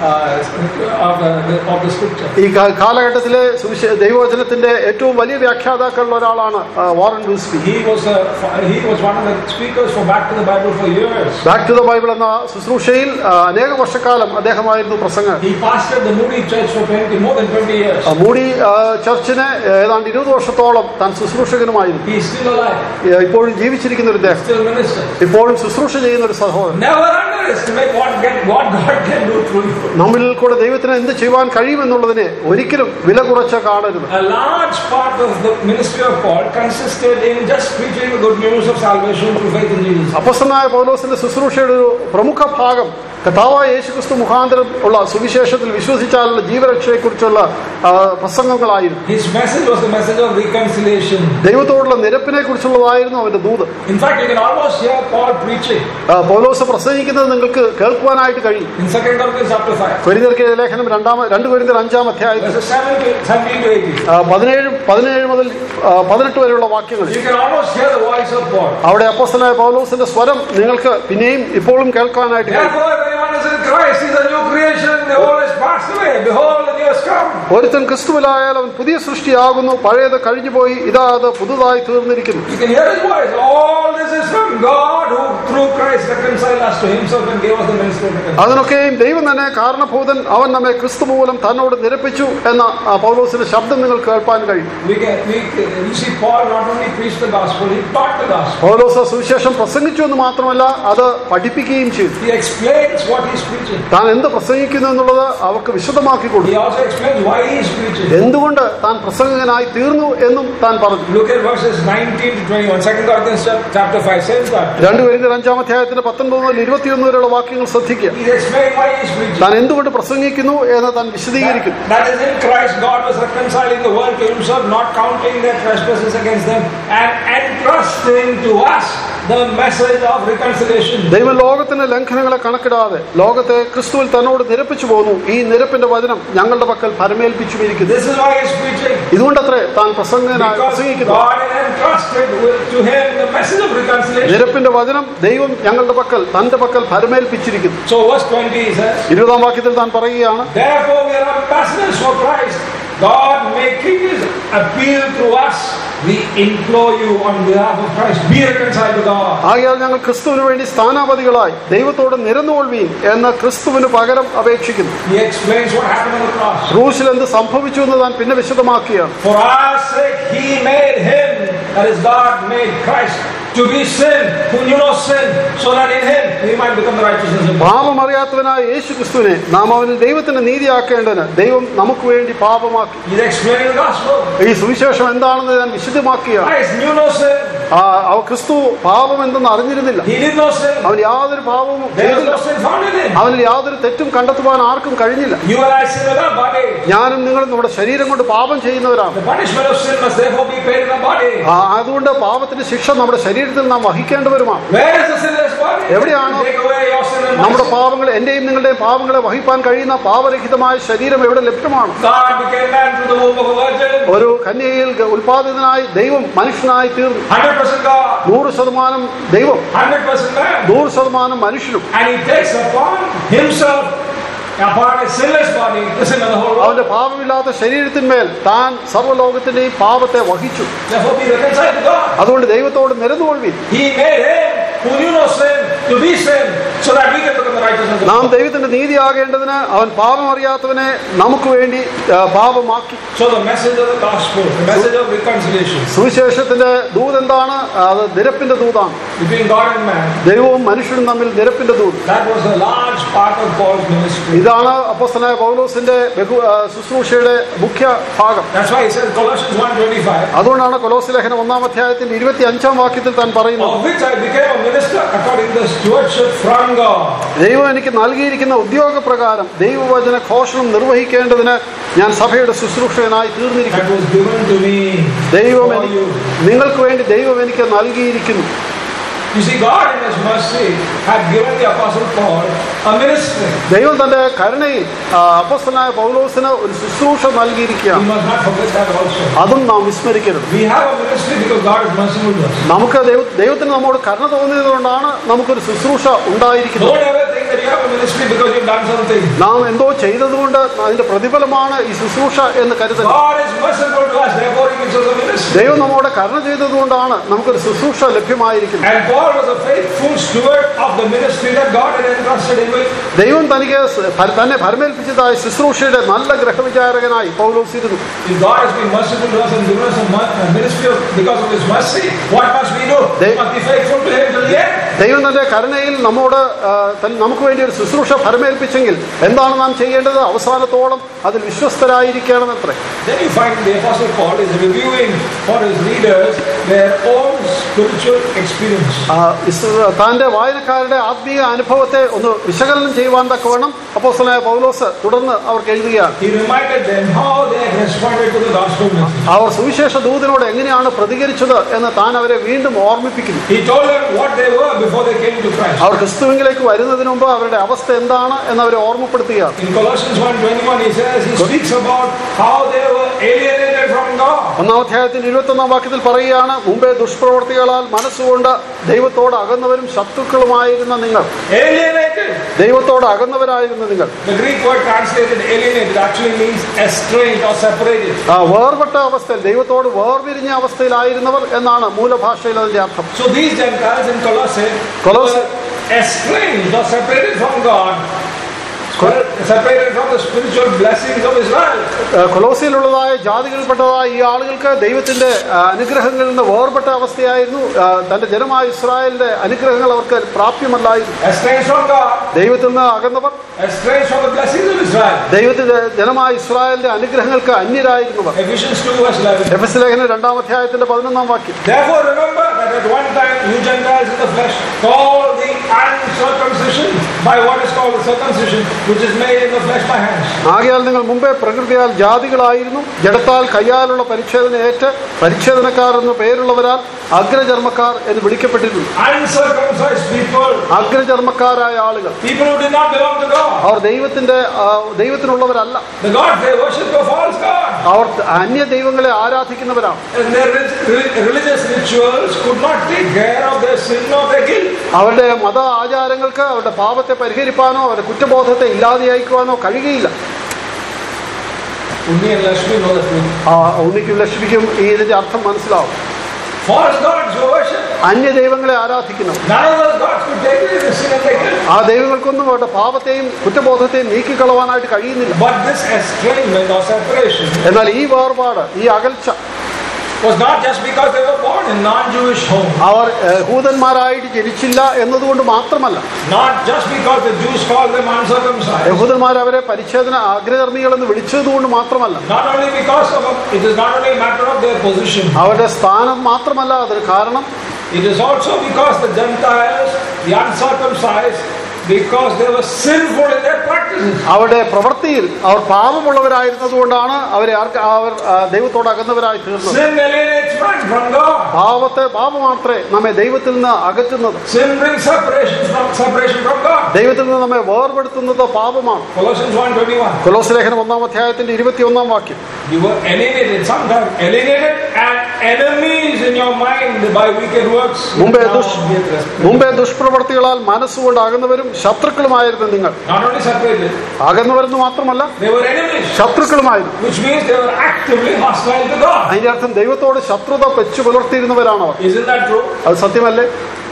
uh, of, uh, the, of the scripture. ഈ കാ- കാലഘട്ടത്തിലെ സുവിശേ ദൈവവചനത്തിന്റെ ഏറ്റവും വലിയ വ്യാഖ്യാതാക്കളിൽ ഒരാളാണ് ആ, Warren Wisby He was uh, he was one of the speakers for Back to the Bible for years. Back to the Bible എന്ന ശുശ്രൂഷയിൽ ആ, അനേക വർഷക്കാലം അദ്ദേഹമായിരുന്നു പ്രസംഗം He pastored the Moody Church for 20, more than 20 years. ആ, മൂടി ആ, ചർച്ചിന് ഏതാണ്ട് ഇരുപത് വർഷത്തോളം താൻ ശുശ്രൂഷകനുമായിരുന്നു He is still alive, ഏ, ഇപ്പോഴും ജീവിച്ചിരിക്കുന്ന ഒരു അദ്ദേഹം still minister. ഇപ്പോഴും ശുശ്രൂഷ ചെയ്യുന്ന ഒരു സഹോദരൻ Never underestimate what, get, what God can do through you. നമ്മിൽ കൂടെ ദൈവത്തിന് എന്ത് ചെയ്യുവാൻ കഴിയുമെന്നുള്ളതിനെ ഒരിക്കലും വില കുറച്ച് കാണരുത് A large part of the ministry of Paul consisted in just preaching the good news of salvation through faith in Jesus. അപ്പസ്തനായ പൗലോസിന്റെ ശുശ്രൂഷയുടെ ഒരു പ്രമുഖ ഭാഗം കഥാവായ യേശുക്രിസ്തു മുഖാന്തരം ഉള്ള സുവിശേഷത്തിൽ വിശ്വസിച്ചാലുള്ള ജീവരക്ഷയെക്കുറിച്ചുള്ള ആ, പ്രസംഗങ്ങളായിരുന്നു His message was the message of reconciliation. ദൈവത്തോടുള്ള നിരപ്പിനെ കുറിച്ചുള്ളതായിരുന്നു അവന്റെ ദൂത് In fact, you can almost hear Paul preaching ആ, പൗലോസ് പ്രസംഗിക്കുന്നത് നിങ്ങൾക്ക് കേൾക്കുവാനായിട്ട് കഴിയും in 2 Corinthians chapter 5, കൊരിന്തർക്ക് ലേഖനം രണ്ടാമ രണ്ട് കൊരിന്തർ അഞ്ചാം അധ്യായത്തിൽ verses 7 to 17 to 18. ആ, പതിനേഴ് പതിനേഴ് മുതൽ ആ, പതിനെട്ട് വരെയുള്ള വാക്യങ്ങളിൽ You can almost hear the voice of Paul. അവിടെ അപ്പസ്തനായ പൗലോസിന്റെ സ്വരം നിങ്ങൾക്ക് പിന്നെയും ഇപ്പോഴും കേൾക്കാനായിട്ട് കഴിയും Therefore, if anyone is in Christ, he is a new creation. The old has passed away. Behold, the new has come. ഒരുത്തൻ ക്രിസ്തുവിലായാൽ അവൻ പുതിയ സൃഷ്ടിയാകുന്നു പഴയത് കഴിഞ്ഞുപോയി ഇതാ അത് പുതുതായി തീർന്നിരിക്കുന്നു You can hear his voice. All this is from God who through Christ reconciled us to himself and gave us the ministry of reconciliation. അതിനൊക്കെയും ദൈവം തന്നെ കാരണഭൂതൻ അവൻ നമ്മെ ക്രിസ്തു മൂലം തന്നോട് നിരപ്പിച്ചു എന്ന ആ പൗലോസിന്റെ ശബ്ദം നിങ്ങൾ കേൾപ്പാൻ കഴിയും We can, we, you see, Paul not only preached the gospel, he taught the gospel. പൗലോസ് സുവിശേഷം പ്രസംഗിച്ചു എന്ന് മാത്രമല്ല അത് പഠിപ്പിക്കുകയും ചെയ്തു He explains what he's preaching. താൻ എന്ത് പ്രസംഗിക്കുന്നു എന്നുള്ളത് അവർക്ക് വിശദമാക്കി He കൊടുത്തു also explains why he's preaching. എന്തുകൊണ്ട് താൻ പ്രസംഗകനായി തീർന്നു എന്നും താൻ പറഞ്ഞു Look at verses 19 to 21. 2 Corinthians chapter 5 says that. രണ്ടു പേരിന്റെ അഞ്ചാം അധ്യായത്തിന്റെ പത്തൊൻപത് മുതൽ ഇരുപത്തിയൊന്ന് വരെയുള്ള വാക്യങ്ങൾ ശ്രദ്ധിക്കുക He's explaining why he's preaching. താൻ എന്തുകൊണ്ട് പ്രസംഗിക്കുന്നു എന്ന് താൻ വിശദീകരിക്കുന്നു That is in Christ, God was reconciling the world to himself, not counting their trespasses against them, and entrusting to us the message of reconciliation. ദൈവം ലോകത്തിന്റെ ലംഘനങ്ങളെ കണക്കിടാതെ ലോകത്തെ ക്രിസ്തുവിൽ തന്നോട് നിരപ്പിച്ചു പോന്നു ഈ നിരപ്പിന്റെ വചനം ഞങ്ങളുടെ പക്കൽ പരമേൽപ്പിച്ചുമിരിക്കുന്നു This is why he's preaching. ഇതുകൊണ്ടത്രേ താൻ പ്രസംഗനായി Because പ്രസംഗിക്കുന്നു God had entrusted with, to him the message of reconciliation. നിരപ്പിന്റെ വചനം ദൈവം ഞങ്ങളുടെ പക്കൽ തന്റെ പക്കൽ പരമേൽപ്പിച്ചിരിക്കുന്നു So verse 20 he says, ഇരുപതാം വാക്യത്തിൽ താൻ പറയുകയാണ് Therefore we are ambassadors for Christ. God making his appeal through us. We implore you on behalf of Christ, be reconciled to God. ആകയാൽ ഞങ്ങൾ ക്രിസ്തുവിന് വേണ്ടി സ്ഥാനാപതികളായി ദൈവത്തോട് നിരന്നുകൊള്ളുവീൻ എന്ന് ക്രിസ്തുവിന് പകരം അപേക്ഷിക്കുന്നു He explains what happened on the cross. ക്രൂശിൽ എന്ത് സംഭവിച്ചു എന്ന് താൻ പിന്നെ വിശദമാക്കിയാണ് For our sake, He made Him, that is God made Christ, to be sin, who knew no sin, so that in Him we might become the righteousness of God. പാപമറിയാത്തവനായ യേശു ക്രിസ്തുവിനെ നാം അവന് ദൈവത്തിന്റെ നീതിയാക്കേണ്ടതിന് ദൈവം നമുക്ക് വേണ്ടി പാപമാക്കി He's explaining the gospel. ഈ സുവിശേഷം എന്താണെന്ന് ഞാൻ വിശദമാക്കിയാണ് Christ knew no sin. ആ അവ ക്രിസ്തു പാപം എന്തെന്ന് അറിഞ്ഞിരുന്നില്ല He did no sin. അവൻ യാതൊരു പാപവും There was ചെയ്തില്ല no sin found in Him. അവനിൽ യാതൊരു തെറ്റും കണ്ടെത്തുവാൻ ആർക്കും കഴിഞ്ഞില്ല You and I sin with our body. ഞാനും നിങ്ങളും നമ്മുടെ ശരീരം കൊണ്ട് പാപം ചെയ്യുന്നവരാണ് The punishment of sin must therefore be paid in our body. ആ, അതുകൊണ്ട് പാപത്തിന്റെ ശിക്ഷ നമ്മുടെ ശരീരത്തിൽ നാം വഹിക്കേണ്ടവരുമാണ് Where is the sinless body? എവിടെയാണ് Take away your sin and my നമ്മുടെ sin. പാപങ്ങൾ എന്റെയും നിങ്ങളുടെയും പാപങ്ങളെ വഹിപ്പാൻ കഴിയുന്ന പാപരഹിതമായ ശരീരം എവിടെ ലഭ്യമാണ് God became man through the womb of a virgin. ഒരു കന്യകയിൽ ഉൽപാദിതനായി ദൈവം മനുഷ്യനായി തീർന്നു 100% God, നൂറ് ശതമാനം ദൈവം 100% man. നൂറ് ശതമാനം മനുഷ്യനും And he takes upon himself, upon his sinless body, the sin of the whole world. അവന്റെ പാപമില്ലാത്ത ശരീരത്തിന്മേൽ താൻ സർവ്വലോകത്തിന്റെയും പാപത്തെ വഹിച്ചു Therefore, be reconciled to God. അതുകൊണ്ട് ദൈവത്തോട് നിരന്നുകൊള്ളുവിൻ He made him who knew no sin to be sin, so that we can become the righteousness of നാം God. ദൈവത്തിന്റെ നീതിയാകേണ്ടതിന് അവൻ പാപം അറിയാത്തവനെ നമുക്ക് വേണ്ടി ആ, പാപമാക്കി So the message of the gospel, the message of reconciliation സുവിശേഷത്തിന്റെ ദൂത് എന്താണ് അത് നിരപ്പിന്റെ ദൂതാണ് between God and man, ദൈവവും മനുഷ്യനും തമ്മിൽ നിരപ്പിന്റെ ദൂത് that was a large part of Paul's ministry. ഇതാണ് അപ്പോസ്തലനായ പൗലോസിന്റെ ബഹു ആ, ശുശ്രൂഷയുടെ മുഖ്യ ഭാഗം That's why he says Colossians 1.25, അതുകൊണ്ടാണ് കൊലോസ് ലേഖനം ഒന്നാം അധ്യായത്തിന്റെ ഇരുപത്തി അഞ്ചാം വാക്യത്തിൽ താൻ പറയുന്നത് of which I became a minister according to the stewardship from God. ദൈവം എനിക്ക് നൽകിയിരിക്കുന്ന ഉദ്യോഗപ്രകാരം ദൈവവചന ഘോഷണം നിർവഹിക്കേണ്ടതിന് ഞാൻ സഭയുടെ ശുശ്രൂഷകനായി തീർന്നിരിക്കുന്നു That was given to me ദൈവം for എനിക്ക് you. നിങ്ങൾക്ക് വേണ്ടി ദൈവം എനിക്ക് നൽകിയിരിക്കുന്നു You see, God in His mercy had given the Apostle Paul a ministry. ദൈവം തന്റെ കരുണയിൽ ആ, അപ്പോസ്തലനായ പൗലോസിന് ഒരു ശുശ്രൂഷ We നൽകിയിരിക്കുകയാണ് must not forget that also. അതും നാം വിസ്മരിക്കരുത് We have a ministry because God is merciful to us. നമുക്ക് ദൈവ ദൈവത്തിന് നമ്മോട് കരുണ തോന്നിയത് കൊണ്ടാണ് നമുക്കൊരു ശുശ്രൂഷ ഉണ്ടായിരിക്കുന്നത് Don't ever think that you have a ministry because you've done something. നാം എന്തോ ചെയ്തതുകൊണ്ട് അതിന്റെ പ്രതിഫലമാണ് ഈ ശുശ്രൂഷ എന്ന് കരുതരുത് God is merciful to us, therefore He gives us a ministry. ദൈവം നമ്മോട് കരുണ ചെയ്തതുകൊണ്ടാണ് നമുക്കൊരു ശുശ്രൂഷ ലഭ്യമായിരിക്കുന്നത് And Paul was a faithful steward of the ministry that God had entrusted him with. ദൈവം തനിക്ക് സ് ഭര- തന്നെ ഭരമേൽപ്പിച്ചതായ ശുശ്രൂഷയുടെ നല്ല ഗ്രഹവിചാരകനായി പൗലോസ് ഇരുന്നു If God has been merciful to us and given us a mer- a ministry of, because of His mercy, what must we do? We They- must be faithful to Him till the end. ദൈവം തന്റെ കരുണയിൽ നമ്മോട് ആ, തൻ- നമുക്ക് വേണ്ടി ഒരു ശുശ്രൂഷ ഭരമേൽപ്പിച്ചെങ്കിൽ എന്താണ് നാം ചെയ്യേണ്ടത് അവസാനത്തോളം അതിൽ വിശ്വസ്തരായിരിക്കണമെത്രേ Then you find the Apostle Paul is reviewing for his readers their own spiritual experience. ആ, ഇസ്- തന്റെ വായനക്കാരുടെ ആത്മീയ അനുഭവത്തെ ഒന്ന് വിശകലനം ചെയ്യുവാൻ തക്കവണ്ണം അപ്പോസ്തലനായ പൗലോസ് തുടർന്ന് അവർക്ക് എഴുതുകയാണ് He reminded them how they had responded to the gospel message. അവർ സുവിശേഷ ദൂതനോട് എങ്ങനെയാണ് പ്രതികരിച്ചത് എന്ന് താൻ അവരെ വീണ്ടും ഓർമ്മിപ്പിക്കുന്നു He told them what they were before they came to Christ. അവർ ക്രിസ്തുവിലേക്ക് വരുന്നതിന് മുമ്പ് അവരുടെ അവസ്ഥ എന്താണ് എന്ന് അവരെ ഓർമ്മപ്പെടുത്തുകയാണ് In Colossians 1.21 he says, he speaks about how they were alienated from God. ഒന്നാം അധ്യായത്തിന്റെ ഇരുപത്തൊന്നാം വാക്യത്തിൽ പറയുകയാണ് മുമ്പേ ദുഷ്പ്രവർത്തികളാൽ മനസ്സുകൊണ്ട് ദൈവത്തോട് അകന്നവരും ശത്രുക്കളുമായിരുന്ന നിങ്ങൾ Alienated. ദൈവത്തോട് അകന്നവരായിരുന്ന നിങ്ങൾ The Greek word translated alienated actually means estranged or separated. ആ വേർപെട്ട അവസ്ഥയിൽ ദൈവത്തോട് വേർപിരിഞ്ഞ അവസ്ഥയിലായിരുന്നവർ എന്നാണ് മൂലഭാഷയിൽ അതിന്റെ അർത്ഥം So these Gentiles in Colossae Colossae- were estranged or separated from God, separated from the spiritual blessings of Israel. ആ, കൊലോസിയിലുള്ളതായ ജാതികളിൽപ്പെട്ടതായ ഈ ആളുകൾക്ക് ദൈവത്തിന്റെ ആ, അനുഗ്രഹങ്ങളിൽ നിന്ന് വേർപെട്ട അവസ്ഥയായിരുന്നു ആ, തന്റെ ജനമായ ഇസ്രായേലിന്റെ അനുഗ്രഹങ്ങൾ അവർക്ക് പ്രാപ്യമല്ലായിരുന്നു Estranged from God, ദൈവത്തിൽ നിന്ന് അകന്നവർ estranged from the blessings of Israel. ദൈവത്തിന്റെ ജനമായ ഇസ്രായേലിന്റെ അനുഗ്രഹങ്ങൾക്ക് അന്യരായിരുന്നവർ Ephesians 2 verse 11. എഫ് എസ് ലേഖന രണ്ടാം അധ്യായത്തിന്റെ പതിനൊന്നാം വാക്യം Therefore remember that at one time you Gentiles in the flesh called the uncircumcision by what is called the circumcision which is made in the flesh by hands. ആകയാൽ നിങ്ങൾ മുമ്പേ പ്രകൃതിയാൽ ജാതികളായിരുന്നു ജഡത്താൽ കയ്യാലുള്ള പരിച്ഛേദന ഏറ്റ് പരിച്ഛേദനക്കാർ എന്ന പേരുള്ളവരാൽ അഗ്രചർമ്മക്കാർ എന്ന് വിളിക്കപ്പെട്ടിരുന്നു Uncircumcised people, അഗ്രചർമ്മക്കാരായ ആളുകൾ people who did not belong to God. അവർ ദൈവത്തിന്റെ ആ, ദൈവത്തിനുള്ളവരല്ല The gods they worship a false God. അവർ അന്യ ദൈവങ്ങളെ ആരാധിക്കുന്നവരാണ് And their re- religious rituals could not take care of their sin or their guilt. അവരുടെ മത ആചാരങ്ങൾക്ക് അവരുടെ പാപത്തെ പരിഹരിപ്പാനോ അവരുടെ കുറ്റബോധത്തെ ഇല്ലാതെയാക്കുവാനോ കഴിയുകയില്ല Unni and Lakshmi know the truth. ആ ഉണ്ണിക്കും ലക്ഷ്മിക്കും ഈ ഇതിന്റെ അർത്ഥം മനസ്സിലാവും False gods were worshipped. അന്യ ദൈവങ്ങളെ ആരാധിക്കുന്നു None of those gods could take away the sin and the guilt. ആ ദൈവങ്ങൾക്കൊന്നും അവരുടെ പാപത്തെയും കുറ്റബോധത്തെയും നീക്കിക്കളവാനായിട്ട് കഴിയുന്നില്ല But this estrangement or separation എന്നാൽ ഈ വേർപാട് ഈ അകൽച്ച was not just because they were born in non-Jewish homes. അവർ യഹൂദന്മാരായിട്ട് ജനിച്ചില്ല എന്നതുകൊണ്ട് മാത്രമല്ല Not just because the Jews called them uncircumcised. യഹൂദന്മാർ അവരെ പരിച്ഛേദന അഗ്രകർമ്മികൾ എന്ന് വിളിച്ചതുകൊണ്ട് മാത്രമല്ല Not only because of, it is not only a matter of their position. അവരുടെ സ്ഥാനം മാത്രമല്ല അതൊരു കാരണം It is also because the Gentiles, the uncircumcised, because they were sinful in their practices. അവരുടെ പ്രവൃത്തിയിൽ അവർ പാപമുള്ളവരായിരുന്നതുകൊണ്ടാണ് അവരെ ആർക്ക് അവർ ആ, ദൈവത്തോട് അകന്നവരായി തീർന്നത് Sin alienates man from God. പാപത്തെ പാപം മാത്രമേ നമ്മെ ദൈവത്തിൽ നിന്ന് അകറ്റുന്നത് Sin brings separation from separation from God. ദൈവത്തിൽ നിന്ന് നമ്മെ വേർപെടുത്തുന്നത് പാപമാണ് Colossians 1.21 കൊലോസ് ലേഖനം ഒന്നാം അധ്യായത്തിന്റെ ഇരുപത്തിയൊന്നാം വാക്യം You were alienated, sometimes alienated and enemies in your mind by wicked works. മുമ്പേ Now ദുഷ് be at rest. മുമ്പേ ദുഷ്പ്രവർത്തികളാൽ മനസ്സുകൊണ്ട് അകന്നവരും ശത്രുക്കളുമായിരുന്നു നിങ്ങൾ Not only separated, അകന്നവരെന്ന് മാത്രമല്ല they were enemies. ശത്രുക്കളുമായിരുന്നു Which means they were actively hostile to God. അതിന്റെ അർത്ഥം ദൈവത്തോട് ശത്രുത വെച്ചു പുലർത്തിയിരുന്നവരാണ് അവർ Isn't that true? അത് സത്യമല്ലേ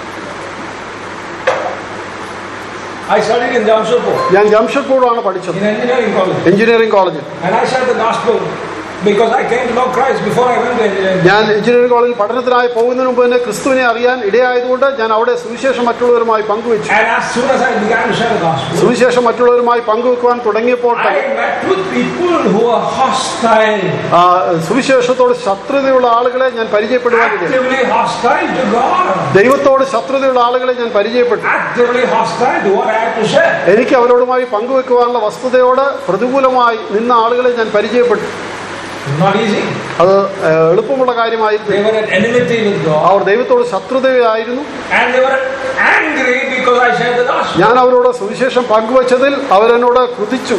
I studied in Jamshedpur ഞാൻ ജംഷഡ്പൂറാണ് പഠിച്ചത് in engineering college. എഞ്ചിനീയറിംഗ് കോളേജിൽ And I shared the gospel because I came to know Christ before I went to engineering. ഞാൻ എഞ്ചിനീയറിംഗ് കോളേജിൽ പഠനത്തിനായി പോകുന്നതിന് മുമ്പ് തന്നെ ക്രിസ്തുവിനെ അറിയാൻ ഇടയായതുകൊണ്ട് ഞാൻ അവിടെ സുവിശേഷം മറ്റുള്ളവരുമായി പങ്കുവെച്ചു And as soon as I began to share the gospel, സുവിശേഷം മറ്റുള്ളവരുമായി പങ്കുവെക്കുവാൻ തുടങ്ങിയപ്പോൾ I met with people who are hostile, ആ, സുവിശേഷത്തോട് ശത്രുതയുള്ള ആളുകളെ ഞാൻ പരിചയപ്പെടുവാൻ ഇടയായി. actively hostile to God, ദൈവത്തോട് ശത്രുതയുള്ള ആളുകളെ ഞാൻ പരിചയപ്പെട്ടു actively hostile to what I had to share. എനിക്ക് അവരോടുമായി പങ്കുവെക്കുവാനുള്ള വസ്തുതയോട് പ്രതികൂലമായി നിന്ന ആളുകളെ ഞാൻ പരിചയപ്പെട്ടു Not easy. അത് ഏ, എളുപ്പമുള്ള കാര്യമായിരുന്നു They were at enmity with God. അവർ ദൈവത്തോട് ശത്രുതയായിരുന്നു And they were angry because I shared the gospel. ഞാൻ അവരോട് സുവിശേഷം പങ്കുവച്ചതിൽ അവരെന്നോട് കുതിച്ചു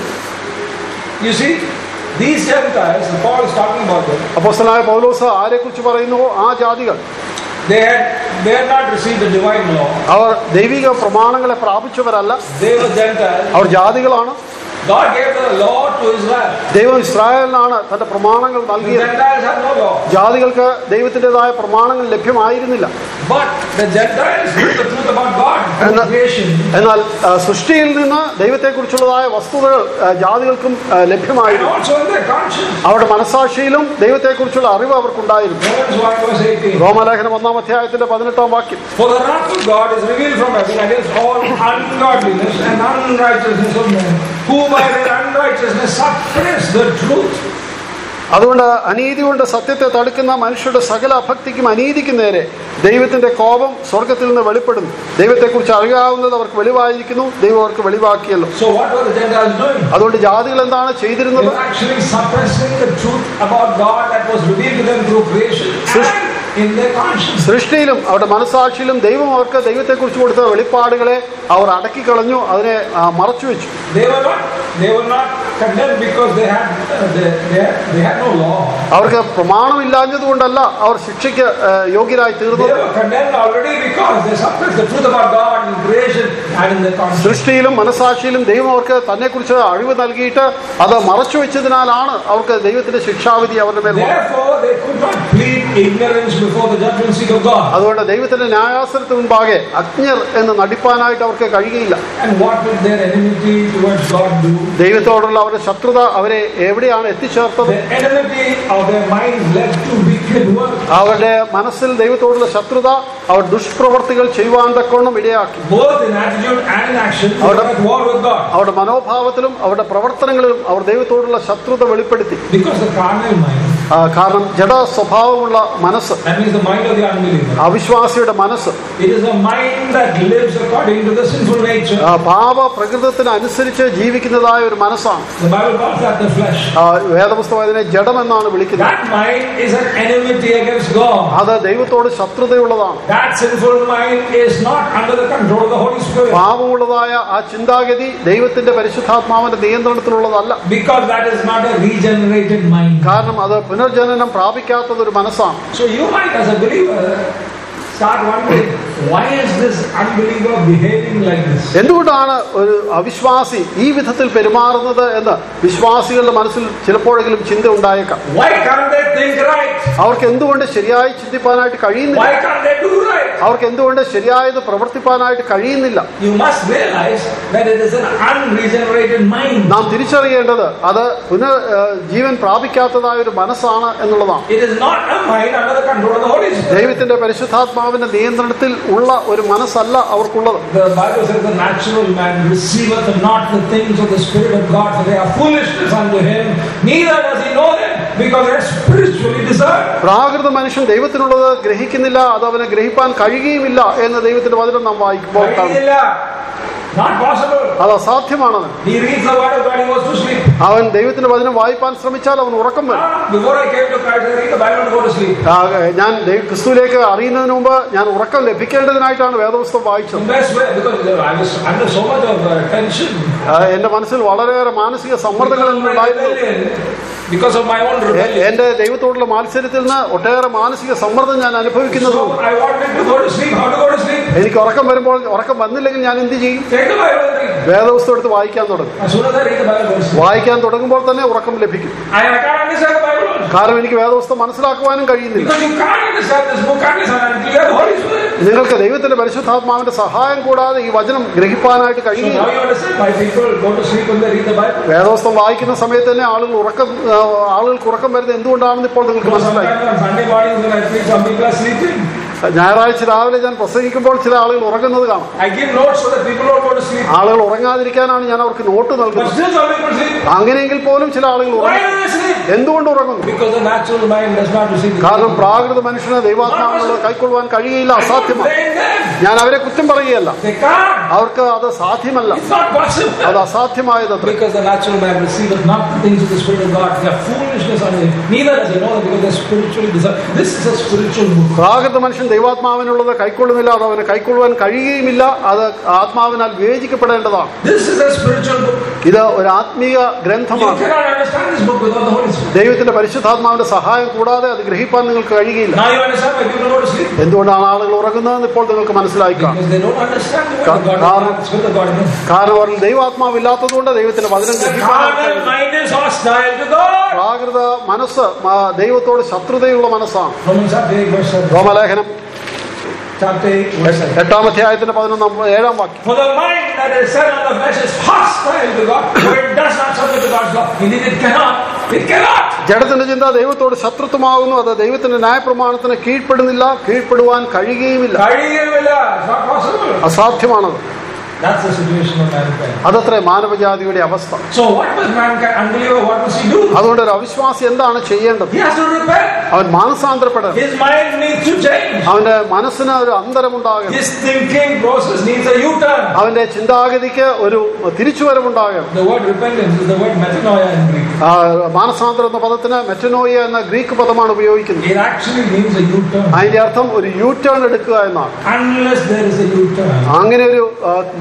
You see, these Gentiles, Paul is talking about them, അപ്പോസ്തലനായ പൗലോസ് ആരെക്കുറിച്ച് പറയുന്നുവോ ആ ജാതികൾ they had, they had not received the divine law. അവർ ദൈവിക പ്രമാണങ്ങളെ പ്രാപിച്ചവരല്ല They were Gentiles. Our ജാതികളാണ് God gave the law to Israel. ദൈവം ഇസ്രായേലിനാണ് തന്റെ പ്രമാണങ്ങൾ The നൽകിയത് Gentiles had no law. ജാതികൾക്ക് ദൈവത്തിൻ്റെതായ പ്രമാണങ്ങൾ ലഭ്യമായിരുന്നില്ല But the Gentiles knew the truth about God And through the- creation. എന്നാൽ ആ, സൃഷ്ടിയിൽ നിന്ന് ദൈവത്തെക്കുറിച്ചുള്ളതായ വസ്തുതകൾ ആ, ജാതികൾക്കും ആ, And ലഭ്യമായിരുന്നു also in their conscience. അവരുടെ മനസാക്ഷിയിലും ദൈവത്തെക്കുറിച്ചുള്ള അറിവ് അവർക്കുണ്ടായിരുന്നു Romans 1 verse 18. റോമലേഖനം ഒന്നാം അധ്യായത്തിന്റെ പതിനെട്ടാം വാക്യം For the wrath of God is revealed from heaven against all ungodliness and unrighteousness of men, who by their unrighteousness suppress the truth. അതുകൊണ്ട് അനീതി കൊണ്ട് സത്യത്തെ തടുക്കുന്ന മനുഷ്യരുടെ സകല അഭക്തിക്കും അനീതിക്കും നേരെ ദൈവത്തിന്റെ കോപം സ്വർഗത്തിൽ നിന്ന് വെളിപ്പെടുന്നു ദൈവത്തെക്കുറിച്ച് അറിയാവുന്നത് അവർക്ക് വെളിവായിരിക്കുന്നു ദൈവം അവർക്ക് വെളിവാക്കിയല്ലോ So what were the Gentiles doing? അതുകൊണ്ട് ജാതികൾ എന്താണ് They ചെയ്തിരുന്നത് were actually suppressing the truth about God that was revealed to them through creation and in their conscience. സൃഷ്ടിയിലും അവരുടെ മനസാക്ഷിയിലും ദൈവം അവർക്ക് ദൈവത്തെക്കുറിച്ച് കൊടുത്ത വെളിപ്പാടുകളെ അവർ അടക്കിക്കളഞ്ഞു അതിനെ ആ, മറച്ചു വെച്ചു They were not they were not condemned because they had uh, they, they, they had no law. അവർക്ക് പ്രമാണമില്ലാഞ്ഞതുകൊണ്ടല്ല അവർ ശിക്ഷയ്ക്ക് ആ, യോഗ്യരായി They തീർന്നത് were condemned already because they suppressed the truth about God in creation and in the conscience. സൃഷ്ടിയിലും മനസാക്ഷിയിലും ദൈവം അവർക്ക് തന്നെക്കുറിച്ച് അഴിവ് നൽകിയിട്ട് അത് മറച്ചു വെച്ചതിനാലാണ് അവർക്ക് ദൈവത്തിന്റെ ശിക്ഷാവിധി അവരുടെ മേൽ വന്നത്. Therefore, they could not plead ignorance before the judgment seat of God. അതുകൊണ്ട് ദൈവത്തിന്റെ ന്യായാസനത്തിന് മുമ്പാകെ അജ്ഞർ എന്ന് നടിപ്പാനായിട്ട് അവർക്ക് കഴിയുകയില്ല And what did their enmity towards God do? ദൈവത്തോടുള്ള അവരുടെ ശത്രുത അവരെ എവിടെയാണ് എത്തിച്ചേർത്തത് The enmity of their mind led to wicked work. അവരുടെ മനസ്സിൽ ദൈവത്തോടുള്ള ശത്രുത അവർ ദുഷ്പ്രവർത്തികൾ ചെയ്യുവാൻ തക്കോണം ഇടയാക്കി Both in attitude and in action, they were at war with God. അവരുടെ മനോഭാവത്തിലും അവരുടെ പ്രവർത്തനങ്ങളിലും അവർ ദൈവത്തോടുള്ള ശത്രുത വെളിപ്പെടുത്തി Because the carnal mind, ആ, കാരണം ജഡ സ്വഭാവമുള്ള മനസ്സ് that means the mind of the unbeliever, അവിശ്വാസിയുടെ മനസ്സ് it is a mind that lives according to the sinful nature. ആ, പാപ പ്രകൃതത്തിന് അനുസരിച്ച് ജീവിക്കുന്നതായ ഒരു മനസ്സാണ് The Bible calls that the flesh. ആ, വേദപുസ്തകം അതിനെ ജഡമെന്നാണ് വിളിക്കുന്നത് That mind is an enmity against God. അത് ദൈവത്തോട് ശത്രുതയുള്ളതാണ് That sinful mind is not under the control of the Holy Spirit. പാപമുള്ളതായ ആ ചിന്താഗതി ദൈവത്തിന്റെ പരിശുദ്ധാത്മാവിന്റെ നിയന്ത്രണത്തിലുള്ളതല്ല Because that is not a regenerated mind. കാരണം അത് പുനർജനനം പ്രാപിക്കാത്തത് ഒരു മനസ്സാണ് So you might, as a believer, start wondering why is this unbeliever behaving like this? എന്തുകൊണ്ടാണ് ഒരു അവിശ്വാസി ഈ വിധത്തിൽ പെരുമാറുന്നത് എന്ന് വിശ്വാസികളുടെ മനസ്സിൽ ചിലപ്പോഴെങ്കിലും ചിന്ത ഉണ്ടായേക്കാം Why can't they think right? അവർക്ക് എന്തുകൊണ്ട് ശരിയായി ചിന്തിപ്പാനായിട്ട് കഴിയുന്നില്ല Why can't they do right? അവർക്ക് എന്തുകൊണ്ട് ശരിയായത് പ്രവർത്തിപ്പാനായിട്ട് കഴിയുന്നില്ല You must realize that it is an unregenerated mind. നാം തിരിച്ചറിയേണ്ടത് അത് പുനർ ഏഹ്, ജീവൻ പ്രാപിക്കാത്തതായ ഒരു മനസ്സാണ് എന്നുള്ളതാണ് It is not a mind under the control of the Holy Spirit. ദൈവത്തിന്റെ പരിശുദ്ധാത്മാവിന്റെ നിയന്ത്രണത്തിൽ ഉള്ള ഒരു മനസ്സല്ല അവർക്കുള്ളത് The Bible says the natural man receiveth not the things of the Spirit of God, for they are foolishness unto him. Neither does he know them, because they are spiritually discerned. പ്രാകൃത മനുഷ്യൻ ദൈവത്തിനുള്ളത് ഗ്രഹിക്കുന്നില്ല അത് അവനെ ഗ്രഹിപ്പാൻ കഴിയുകയില്ല എന്ന് ദൈവത്തിന്റെ വചനം നാം വായിക്കുമ്പോൾ കാണും Not possible. അത് അസാധ്യമാണത് He reads the word of God, he goes to sleep. അവൻ ദൈവത്തിന്റെ വചനം വായിപ്പാൻ ശ്രമിച്ചാൽ അവൻ ഉറക്കം വരും Ah, Before I came to Christ, I read the Bible to go to sleep. ആ, ഞാൻ ദൈവ- ക്രിസ്തുവിലേക്ക് അറിയുന്നതിന് മുമ്പ് ഞാൻ ഉറക്കം ലഭിക്കേണ്ടതിനായിട്ടാണ് വേദപുസ്തകം വായിച്ചത് The best way, because I was under so much of uh, tension. ആ, എന്റെ മനസ്സിൽ വളരെയേറെ മാനസിക സമ്മർദ്ദങ്ങൾ Because of my ഉണ്ടായിരുന്നു rebellion. Because of my own എ- rebellion. എന്റെ ദൈവത്തോടുള്ള മത്സരത്തിൽ നിന്ന് ഒട്ടേറെ മാനസിക സമ്മർദ്ദം ഞാൻ അനുഭവിക്കുന്നതും So I wanted to go to sleep. How to go to sleep? എനിക്ക് ഉറക്കം വരുമ്പോൾ ഉറക്കം വന്നില്ലെങ്കിൽ ഞാൻ എന്ത് ചെയ്യും Take the Bible and read. വേദപുസ്തകം എടുത്ത് വായിക്കാൻ തുടങ്ങും As soon as I read the Bible, I go to sleep. വായിക്കാൻ തുടങ്ങുമ്പോൾ തന്നെ ഉറക്കം ലഭിക്കും I, I can't understand the Bible. also. കാരണം എനിക്ക് വേദപുസ്തകം മനസ്സിലാക്കുവാനും കഴിയുന്നില്ല Because you can't understand this book unless and until you have the Holy Spirit. നിങ്ങൾക്ക് ദൈവത്തിന്റെ പരിശുദ്ധാത്മാവിന്റെ സഹായം കൂടാതെ ഈ വചനം ഗ്രഹിപ്പാനായിട്ട് So കഴിയില്ല now you understand why people go to sleep when they read the Bible. വേദോസ്തം വായിക്കുന്ന സമയത്ത് തന്നെ ആളുകൾ ഉറക്കം ആ, ആളുകൾക്ക് ഉറക്കം വരുന്നത് എന്തുകൊണ്ടാണെന്ന് ഇപ്പോൾ നിങ്ങൾക്ക് Because മനസ്സിലായി sometimes on Sunday mornings when I preach, some people are sleeping. ഞായറാഴ്ച രാവിലെ ഞാൻ പ്രസംഗിക്കുമ്പോൾ ചില ആളുകൾ ഉറങ്ങുന്നത് കാണാം I give notes so that people don't go to sleep. ആളുകൾ ഉറങ്ങാതിരിക്കാനാണ് ഞാൻ അവർക്ക് നോട്ട് But നൽകുന്നത് still some people sleep. അങ്ങനെയെങ്കിൽ പോലും ചില ആളുകൾ Why ഉറങ്ങും do they sleep? എന്തുകൊണ്ട് ഉറങ്ങുന്നു Because the natural mind does not receive the കാരണം പ്രാകൃത മനുഷ്യന് ദൈവാത്മാവിനുള്ളത് കൈക്കൊള്ളുവാൻ കഴിയുകയില്ല I'm not അസാധ്യമാണ് blaming them. ഞാൻ അവരെ കുറ്റം പറയുകയല്ല They can't. അവർക്ക് അത് സാധ്യമല്ല It's not possible. അത് അസാധ്യമായതത്ര Because the natural man receiveth not the things of the Spirit of God. They are foolishness unto him. Neither does he know them because they are spiritually discerned. This is a spiritual book. പ്രാകൃത മനുഷ്യൻ ദൈവാത്മാവിനുള്ളത് കൈക്കൊള്ളുന്നില്ല അത് അവന് കൈക്കൊള്ളുവാൻ കഴിയുകയുമില്ല അത് ആത്മാവിനാൽ വിവേചിക്കപ്പെടേണ്ടതാണ് This is a spiritual book. ഇത് ഒരു ആത്മീയ You ഗ്രന്ഥമാണ് cannot understand this book without the Holy Spirit. ദൈവത്തിന്റെ പരിശുദ്ധാത്മാവിന്റെ സഹായം കൂടാതെ അത് ഗ്രഹിപ്പാൻ നിങ്ങൾക്ക് കഴിയുകയില്ല Now you understand why people go to sleep. എന്തുകൊണ്ടാണ് ആളുകൾ ഉറങ്ങുന്നതെന്ന് ഇപ്പോൾ നിങ്ങൾക്ക് മനസ്സിലാക്കാം Because they don't understand the word of God. God- The Spirit of God in them. കാരണം അവരിൽ ദൈവാത്മാവില്ലാത്തതുകൊണ്ട് ദൈവത്തിന്റെ വചനം The ഗ്രഹിക്കാൻ carnal mind is hostile to God. പ്രാകൃത മനസ്സ് ആ, ദൈവത്തോട് ശത്രുതയുള്ള മനസ്സാണ് Romans chapter 8 verse 7. റോമലേഖനം Chapter 8 verse 7. എട്ടാം അധ്യായത്തിന്റെ പതിനൊന്നാം ഏഴാം വാക്യം For the mind that is set on the flesh is hostile to God, for it does not submit to God's law. Indeed, it cannot. It cannot. ജഡത്തിന്റെ ചിന്ത ദൈവത്തോട് ശത്രുത്വമാകുന്നു അത് ദൈവത്തിന്റെ ന്യായപ്രമാണത്തിന് കീഴ്പ്പെടുന്നില്ല കീഴ്പ്പെടുവാൻ കഴിയുകയുമില്ല കഴിയുകയില്ല. It's not possible. അസാധ്യമാണത് That's the situation of mankind. അതത്രേ മാനവജാതിയുടെ അവസ്ഥ So what must mankind, unbeliever, what must he do? അതുകൊണ്ട് ഒരു അവിശ്വാസി എന്താണ് ചെയ്യേണ്ടത് He has to repent. അവൻ മാനസാന്തരപ്പെടണം His mind needs to change. അവന്റെ മനസ്സിന് ഒരു അന്തരമുണ്ടാകണം His thinking process needs a U-turn. അവന്റെ ചിന്താഗതിക്ക് ഒരു തിരിച്ചുവരവുണ്ടാകണം The word repentance is the word metanoia in Greek. ആ, മാനസാന്തരം എന്ന പദത്തിന് മെറ്റനോയ എന്ന ഗ്രീക്ക് പദമാണ് ഉപയോഗിക്കുന്നത് It actually means a U-turn. അതിന്റെ അർത്ഥം ഒരു യു ടേൺ എടുക്കുക എന്നാണ് Unless there is a U-turn, അങ്ങനെ ഒരു ആ,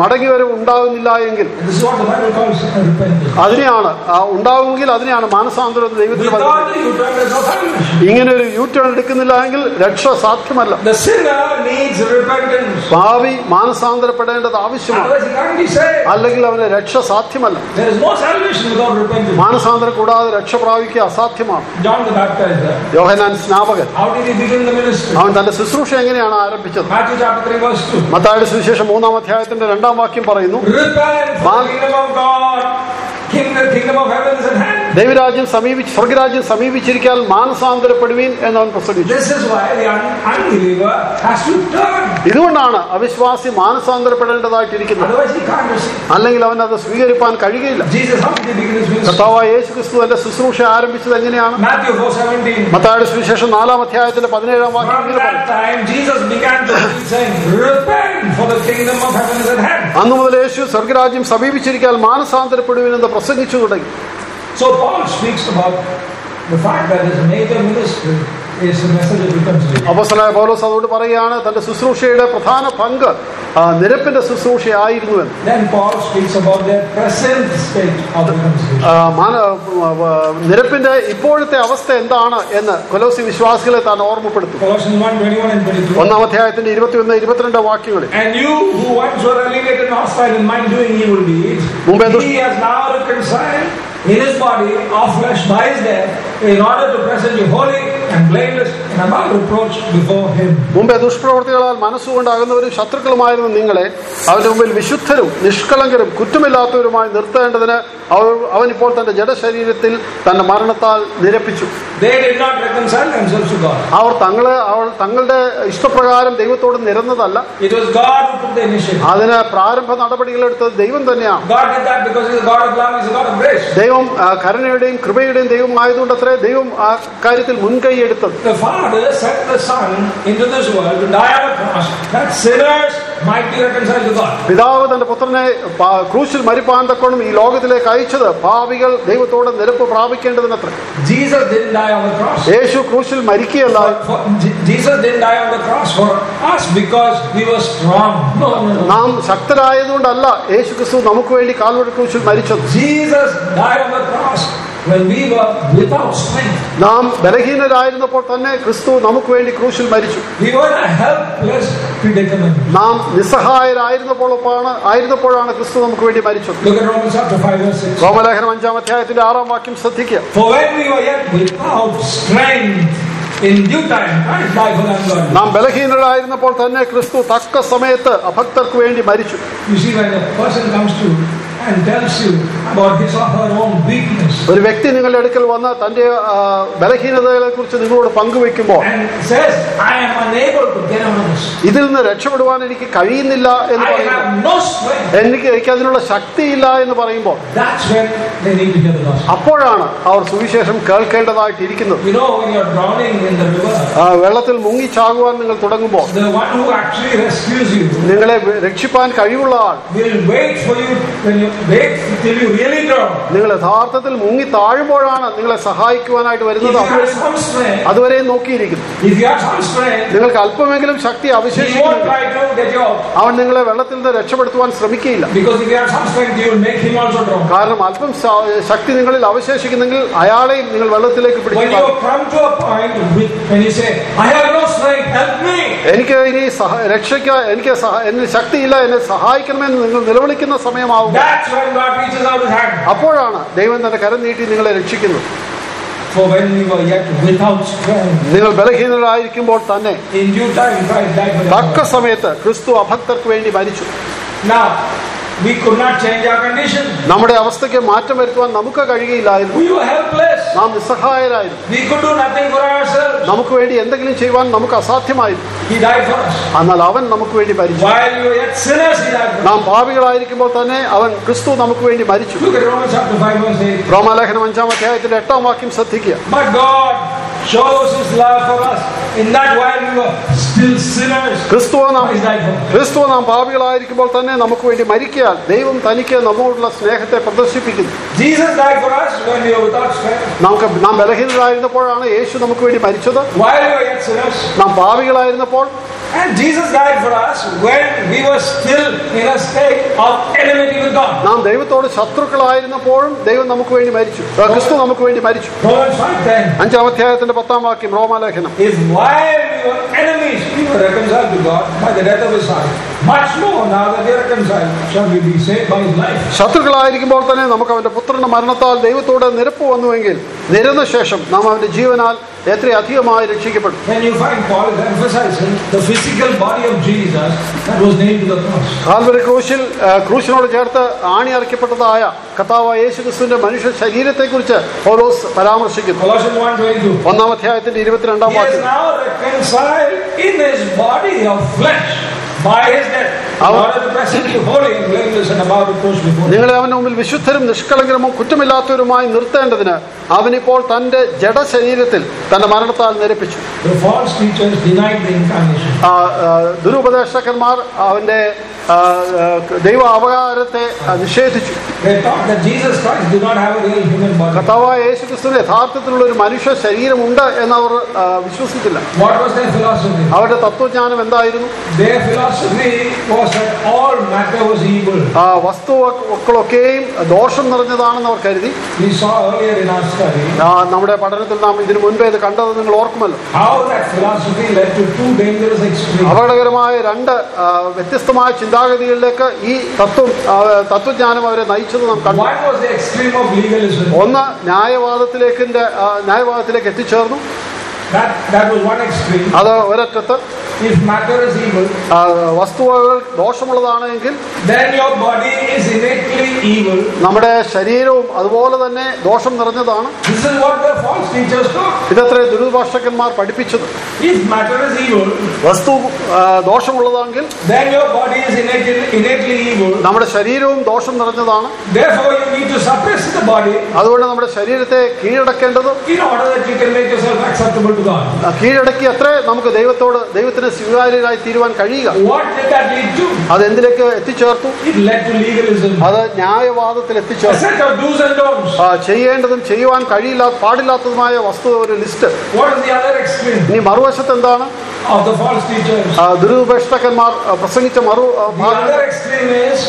മടങ്ങിവരവ് ഉണ്ടാകുന്നില്ല എങ്കിൽ This is what the Bible calls repentance. അതിനെയാണ് ആ, ഉണ്ടാവുമെങ്കിൽ അതിനെയാണ് മാനസാന്തരം എന്ന് ദൈവത്തിൽ പറയുന്നത് Without the U-turn, there's no salvation. ഇങ്ങനെ ഒരു യൂ ടേൺ എടുക്കുന്നില്ല എങ്കിൽ രക്ഷ സാധ്യമല്ല The sinner needs repentance. ഭാവി മാനസാന്തരപ്പെടേണ്ടത് ആവശ്യമാണ് Otherwise, he can't be saved. അല്ലെങ്കിൽ അവന് രക്ഷ സാധ്യമല്ല There is no salvation without repentance. മാനസാന്തരം കൂടാതെ രക്ഷ പ്രാപിക്കുക അസാധ്യമാണ് John the Baptizer, യോഹനാൻ സ്നാപകൻ how did he begin the ministry? അവൻ തന്റെ ശുശ്രൂഷ എങ്ങനെയാണ് ആരംഭിച്ചത് Matthew chapter 3, verse 2. മത്തായുടെ സുവിശേഷം മൂന്നാം അധ്യായത്തിന്റെ രണ്ടാം വാക്യം പറയുന്നു Repent, for Man- the kingdom of God, king, the kingdom of heaven is at hand. ദൈവരാജ്യം സമീപിച്ച് സ്വർഗരാജ്യം സമീപിച്ചിരിക്കാൻ മാനസാന്തരപ്പെടുവീൻ എന്നവൻ പ്രസംഗിച്ചു This is why the un- unbeliever has to turn. ഇതുകൊണ്ടാണ് അവിശ്വാസി മാനസാന്തരപ്പെടേണ്ടതായിട്ടിരിക്കുന്നത് Otherwise, he can't receive. അല്ലെങ്കിൽ അവൻ അത് സ്വീകരിപ്പാൻ കഴിയുകയില്ല Jesus, how did he begin his ministry? കർത്താവായ യേശു ക്രിസ്തു തന്റെ ശുശ്രൂഷ ആരംഭിച്ചത് എങ്ങനെയാണ് Matthew 4:17. മത്തായുടെ സുവിശേഷം നാലാം അധ്യായത്തിന്റെ പതിനേഴാം വാക്യം From ഇങ്ങനെ പറയും that time, Jesus began to preach, saying, Repent, for the kingdom of heaven is at hand. അന്നു മുതൽ യേശു സ്വർഗരാജ്യം സമീപിച്ചിരിക്കാൻ മാനസാന്തരപ്പെടുവിനെന്ന് പ്രസംഗിച്ചു തുടങ്ങി So Paul speaks about the fact that his major ministry is the message of reconciliation. അപ്പോസ്തലനായ പൗലോസ് അതുകൊണ്ട് പറയുകയാണ് തന്റെ ശുശ്രൂഷയുടെ പ്രധാന പങ്ക് ആ, നിരപ്പിന്റെ ശുശ്രൂഷയായിരുന്നുവെന്ന് Then Paul speaks about their present state of reconciliation. ആ, മാന- ആ, നിരപ്പിന്റെ ഇപ്പോഴത്തെ അവസ്ഥ എന്താണ് എന്ന് കൊലോസി വിശ്വാസികളെ താൻ ഓർമ്മപ്പെടുത്തും Colossians 1 21 and 22. ഒന്നാം അധ്യായത്തിന്റെ ഇരുപത്തിയൊന്ന് ഇരുപത്തിരണ്ട് വാക്യങ്ങളിൽ And you who once were alienated and hostile in mind doing evil deeds, മുമ്പേ ദുഷ്- he has now reconciled in his body of flesh by his death in order to present you holy and blameless and above reproach before him. മുമ്പേ ദുഷ്പ്രവൃത്തികളാൽ മനസ്സുകൊണ്ടാകുന്നവരും ശത്രുക്കളുമായിരുന്ന നിങ്ങളെ അവന്റെ മുമ്പിൽ വിശുദ്ധരും നിഷ്കളങ്കരും കുറ്റമില്ലാത്തവരുമായി നിർത്തേണ്ടതിന് അവ- അവൻ ഇപ്പോൾ തന്റെ ജഡശരീരത്തിൽ തന്റെ മരണത്താൽ നിരപ്പിച്ചു They did not reconcile themselves to God. അവർ തങ്ങളെ അവൾ തങ്ങളുടെ ഇഷ്ടപ്രകാരം ദൈവത്തോട് നിരന്നതല്ല It was God who took the initiative. അതിന് പ്രാരംഭ നടപടികളെടുത്തത് ദൈവം തന്നെയാണ് God did that because He's a God of love, He's a God of grace. ദൈവം ആ, കരുണയുടെയും കൃപയുടെയും ദൈവം ആയതുകൊണ്ട് അത്രേ ദൈവം ആ കാര്യത്തിൽ മുൻകൈ എടുത്തത് The Father sent the Son into this world to die on a cross that sinners might be reconciled to God. പിതാവ് തന്റെ പുത്രനെ പാ- ക്രൂശിൽ മരിപ്പാൻ തക്കോണം ഈ ലോകത്തിലേക്ക് അയച്ചത് പാപികൾ ദൈവത്തോട് നിരപ്പ് പ്രാപിക്കേണ്ടതിനത്രേ Jesus didn't die on the cross. യേശു ക്രൂശിൽ മരിക്കുകയല്ല For, for, Je- Jesus didn't die on the cross for us because we were strong. No, no, no. നാം ശക്തരായതുകൊണ്ടല്ല യേശു ക്രിസ്തു നമുക്ക് വേണ്ടി കാൽവഴി ക്രൂശിൽ മരിച്ചത് Jesus died on the cross when we were without strength. നാം ബലഹീനരായിരുന്നപ്പോൾ തന്നെ ക്രിസ്തു നമുക്ക് വേണ്ടി ക്രൂശിൽ മരിച്ചു We were in a helpless predicament. നാം നിസ്സഹായരായിരുന്നപ്പോഴാണ് ആയിരുന്നപ്പോഴാണ് ക്രിസ്തു നമുക്ക് വേണ്ടി മരിച്ചത് Look at Romans chapter 5 verse 6. റോമലേഖനം അഞ്ചാം അധ്യായത്തിന്റെ ആറാം വാക്യം ശ്രദ്ധിക്കുക For when we were yet without strength, in due time, Christ died for the ungodly. നാം ബലഹീനരായിരുന്നപ്പോൾ തന്നെ ക്രിസ്തു തക്ക സമയത്ത് അഭക്തർക്ക് വേണ്ടി മരിച്ചു You see, when a person comes to and tells you about his or her own weakness ഒരു വ്യക്തി നിങ്ങളുടെ അടുക്കൽ വന്ന് തന്റെ ആ, ബലഹീനതകളെ കുറിച്ച് നിങ്ങളോട് പങ്കുവെക്കുമ്പോൾ and says, I am unable to get out of this. ഇതിൽ നിന്ന് രക്ഷപ്പെടുവാൻ എനിക്ക് കഴിയുന്നില്ല എന്ന് I പറയുമ്പോൾ have no strength. എനിക്ക് എനിക്ക് അതിനുള്ള ശക്തിയില്ല എന്ന് പറയുമ്പോൾ That's when they need to hear the gospel. അപ്പോഴാണ് അവർ സുവിശേഷം കേൾക്കേണ്ടതായിട്ടിരിക്കുന്നത് You know, when you're drowning in the river, ആ, വെള്ളത്തിൽ മുങ്ങിച്ചാകുവാൻ നിങ്ങൾ തുടങ്ങുമ്പോൾ the one who actually rescues you നിങ്ങളെ രക്ഷിപ്പാൻ കഴിവുള്ള ആൾ will wait for you when you wait till you really drown. നിങ്ങൾ യഥാർത്ഥത്തിൽ മുങ്ങി താഴുമ്പോഴാണ് നിങ്ങളെ സഹായിക്കുവാനായിട്ട് If വരുന്നത് you have അതുവരെ some strength, അതുവരെയും നോക്കിയിരിക്കുന്നു if you have some strength, നിങ്ങൾക്ക് അല്പമെങ്കിലും ശക്തി he won't അവശേഷിക്കുന്നു try to get you out. അവൻ നിങ്ങളെ വെള്ളത്തിൽ നിന്ന് രക്ഷപ്പെടുത്തുവാൻ ശ്രമിക്കുകയില്ല Because if you have some strength, you will make him also drown. കാരണം അല്പം ശ- ശക്തി നിങ്ങളിൽ അവശേഷിക്കുന്നെങ്കിൽ അയാളെയും നിങ്ങൾ വെള്ളത്തിലേക്ക് When you പിടിക്കുക have come to a point with, when you say, I have no strength, help me. എനിക്ക് ഇനി സഹ രക്ഷയ്ക്ക് എനിക്ക് സഹ- എന്നിൽ ശക്തിയില്ല എന്നെ സഹായിക്കണമെന്ന് നിങ്ങൾ നിലവിളിക്കുന്ന സമയമാവും That's when God reaches out his hand. അപ്പോഴാണ് ദൈവം തന്റെ കരം നീട്ടി നിങ്ങളെ രക്ഷിക്കുന്നത് For when we were yet without strength, നിങ്ങൾ ബലഹീനരായിരിക്കുമ്പോൾ തന്നെ in due time Christ died for തക്ക us. സമയത്ത് ക്രിസ്തു അഭക്തർക്ക് വേണ്ടി മരിച്ചു Now, we could not change our condition. നമ്മുടെ അവസ്ഥയ്ക്ക് മാറ്റം വരുത്തുവാൻ നമുക്ക് കഴിയുകയില്ലായിരുന്നു We were helpless. നാം നിസ്സഹായരായിരുന്നു We could do nothing for ourselves. നമുക്ക് വേണ്ടി എന്തെങ്കിലും ചെയ്യുവാൻ നമുക്ക് അസാധ്യമായിരുന്നു He died for us. എന്നാൽ അവൻ നമുക്ക് വേണ്ടി മരിച്ചു While we were yet sinners, He died for us. നാം പാപികളായിരിക്കുമ്പോൾ തന്നെ അവൻ ക്രിസ്തു നമുക്ക് വേണ്ടി മരിച്ചു Look at Romans chapter 5 verse 8. റോമാലേഖനം അഞ്ചാം അധ്യായത്തിന്റെ എട്ടാം വാക്യം ശ്രദ്ധിക്കുക But God shows His love for us in that while we were still sinners, ക്രിസ്തുവ നാം Christ died for us. ക്രിസ്തു നാം പാപികളായിരിക്കുമ്പോൾ തന്നെ നമുക്ക് വേണ്ടി മരിക്കാൻ ദൈവം തനിക്ക് നമ്മോടുള്ള സ്നേഹത്തെ പ്രദർശിപ്പിക്കുന്നു Jesus died for us when we were without strength. നമുക്ക് നാം ബലഹീനരായിരുന്നപ്പോഴാണ് യേശു നമുക്ക് വേണ്ടി മരിച്ചത് While we were yet sinners, നാം പാപികളായിരുന്നപ്പോൾ And Jesus died for us when we were still in a state of enmity with God. നാം ദൈവത്തോട് ശത്രുക്കളായിരുന്നപ്പോഴും ദൈവം നമുക്ക് വേണ്ടി മരിച്ചു ആ, ക്രിസ്തു നമുക്ക് വേണ്ടി മരിച്ചു Romans 5:10 അഞ്ചാം അധ്യായത്തിന്റെ പത്താം വാക്യം റോമാലേഖനം is while we were enemies, we were reconciled to God by the death of His Son. Much more now that we are reconciled, shall we be saved by His life. ശത്രുക്കളായിരിക്കുമ്പോൾ തന്നെ നമുക്ക് അവന്റെ പുത്രന്റെ മരണത്താൽ ദൈവത്തോട് നിരപ്പ് വന്നുവെങ്കിൽ നിരന്ന ശേഷം നാം അവന്റെ ജീവനാൽ എത്ര അധികമായി രക്ഷിക്കപ്പെട്ടു Then you find Paul is emphasizing the physical body of Jesus that was nailed to the cross. Calvary ക്രൂശിൽ ആ, ക്രൂശിനോട് ചേർത്ത് ആണി അറയ്ക്കപ്പെട്ടതായ കഥാവായ യേശു ക്രിസ്തുവിന്റെ മനുഷ്യ ശരീരത്തെക്കുറിച്ച് പൗലോസ് പരാമർശിക്കുന്നു Colossians 1:22. ഒന്നാം അധ്യായത്തിന്റെ ഇരുപത്തിരണ്ടാം He is വാക്യം now reconciled in his body of flesh by his death. In Our- order to present you holy and blameless and above reproach before him. നിങ്ങളെ അവന്റെ മുമ്പിൽ വിശുദ്ധരും നിഷ്കളങ്കരമോ കുറ്റമില്ലാത്തവരുമായി നിർത്തേണ്ടതിന് അവനിപ്പോൾ തന്റെ ജഡശരീരത്തിൽ തന്റെ മരണത്താൽ നിരപ്പിച്ചു The false teachers denied the incarnation. ആ, ആ, ദുരുപദേഷ്ടകന്മാർ അവന്റെ ആ, ആ, ദൈവ അവതാരത്തെ ആ, നിഷേധിച്ചു They thought that Jesus Christ did not have a real human body. കർത്താവായ യേശു ക്രിസ്തുവിന് യഥാർത്ഥത്തിലുള്ള ഒരു മനുഷ്യ ശരീരമുണ്ട് എന്നവർ ആ, വിശ്വസിച്ചില്ല What was their philosophy? അവരുടെ തത്വജ്ഞാനം എന്തായിരുന്നു Their philosophy was that all matter was evil. ആ വസ്തുക്കളൊക്കെയും ദോഷം നിറഞ്ഞതാണെന്ന് അവർ കരുതി We saw earlier in our study ആ, നമ്മുടെ പഠനത്തിൽ നാം ഇതിനു മുൻപേ ഇത് കണ്ടത് നിങ്ങൾ ഓർക്കുമല്ലോ how that philosophy led to two dangerous extremes. അപകടകരമായ രണ്ട് ആ, വ്യത്യസ്തമായ ചിന്താഗതികളിലേക്ക് ഈ തത്വം ആ, തത്വജ്ഞാനം അവരെ നയിച്ചത് നാം കണ്ടു One was the extreme of legalism. ഒന്ന് ന്യായവാദത്തിലേക്ക് ന്യായവാദത്തിലേക്ക് എത്തിച്ചേർന്നു That, that was one extreme. അത് ഒരറ്റത്ത് If matter is evil, ആ, വസ്തുവകൾ ദോഷമുള്ളതാണ് എങ്കിൽ then your body is innately evil. നമ്മുടെ ശരീരവും അതുപോലെ തന്നെ ദോഷം നിറഞ്ഞതാണ് This is what the false teachers taught. ഇതത്ര ദുരിതഭാഷകന്മാർ പഠിപ്പിച്ചത് If matter is evil, വസ്തു ആ, ദോഷമുള്ളതാണെങ്കിൽ then your body is innately, innately evil. നമ്മുടെ ശരീരവും ദോഷം നിറഞ്ഞതാണ് Therefore, you need to suppress the body അതുകൊണ്ട് നമ്മുടെ ശരീരത്തെ കീഴടക്കേണ്ടത് in order that you can make yourself acceptable to God. ആ, കീഴടക്കി അത്രേ നമുക്ക് ദൈവത്തോട് ദൈവത്തിന് സ്വീകാര്യരായി തീരുവാൻ കഴിയുക What did that lead to? അത് എന്തിലേക്ക് എത്തിച്ചേർത്തു It led to legalism. അത് ന്യായവാദത്തിൽ A എത്തിച്ചേർത്തു set of do's and don'ts. ആ, ചെയ്യേണ്ടതും ചെയ്യുവാൻ കഴിയില്ല പാടില്ലാത്തതുമായ വസ്തു ഒരു list What is the other extreme ഇനി മറുവശത്ത് എന്താണ് of the false teachers? ആ, ദുരുപേക്ഷകന്മാർ ആ, പ്രസംഗിച്ച മറു ആ, The ഭാഗം other extreme is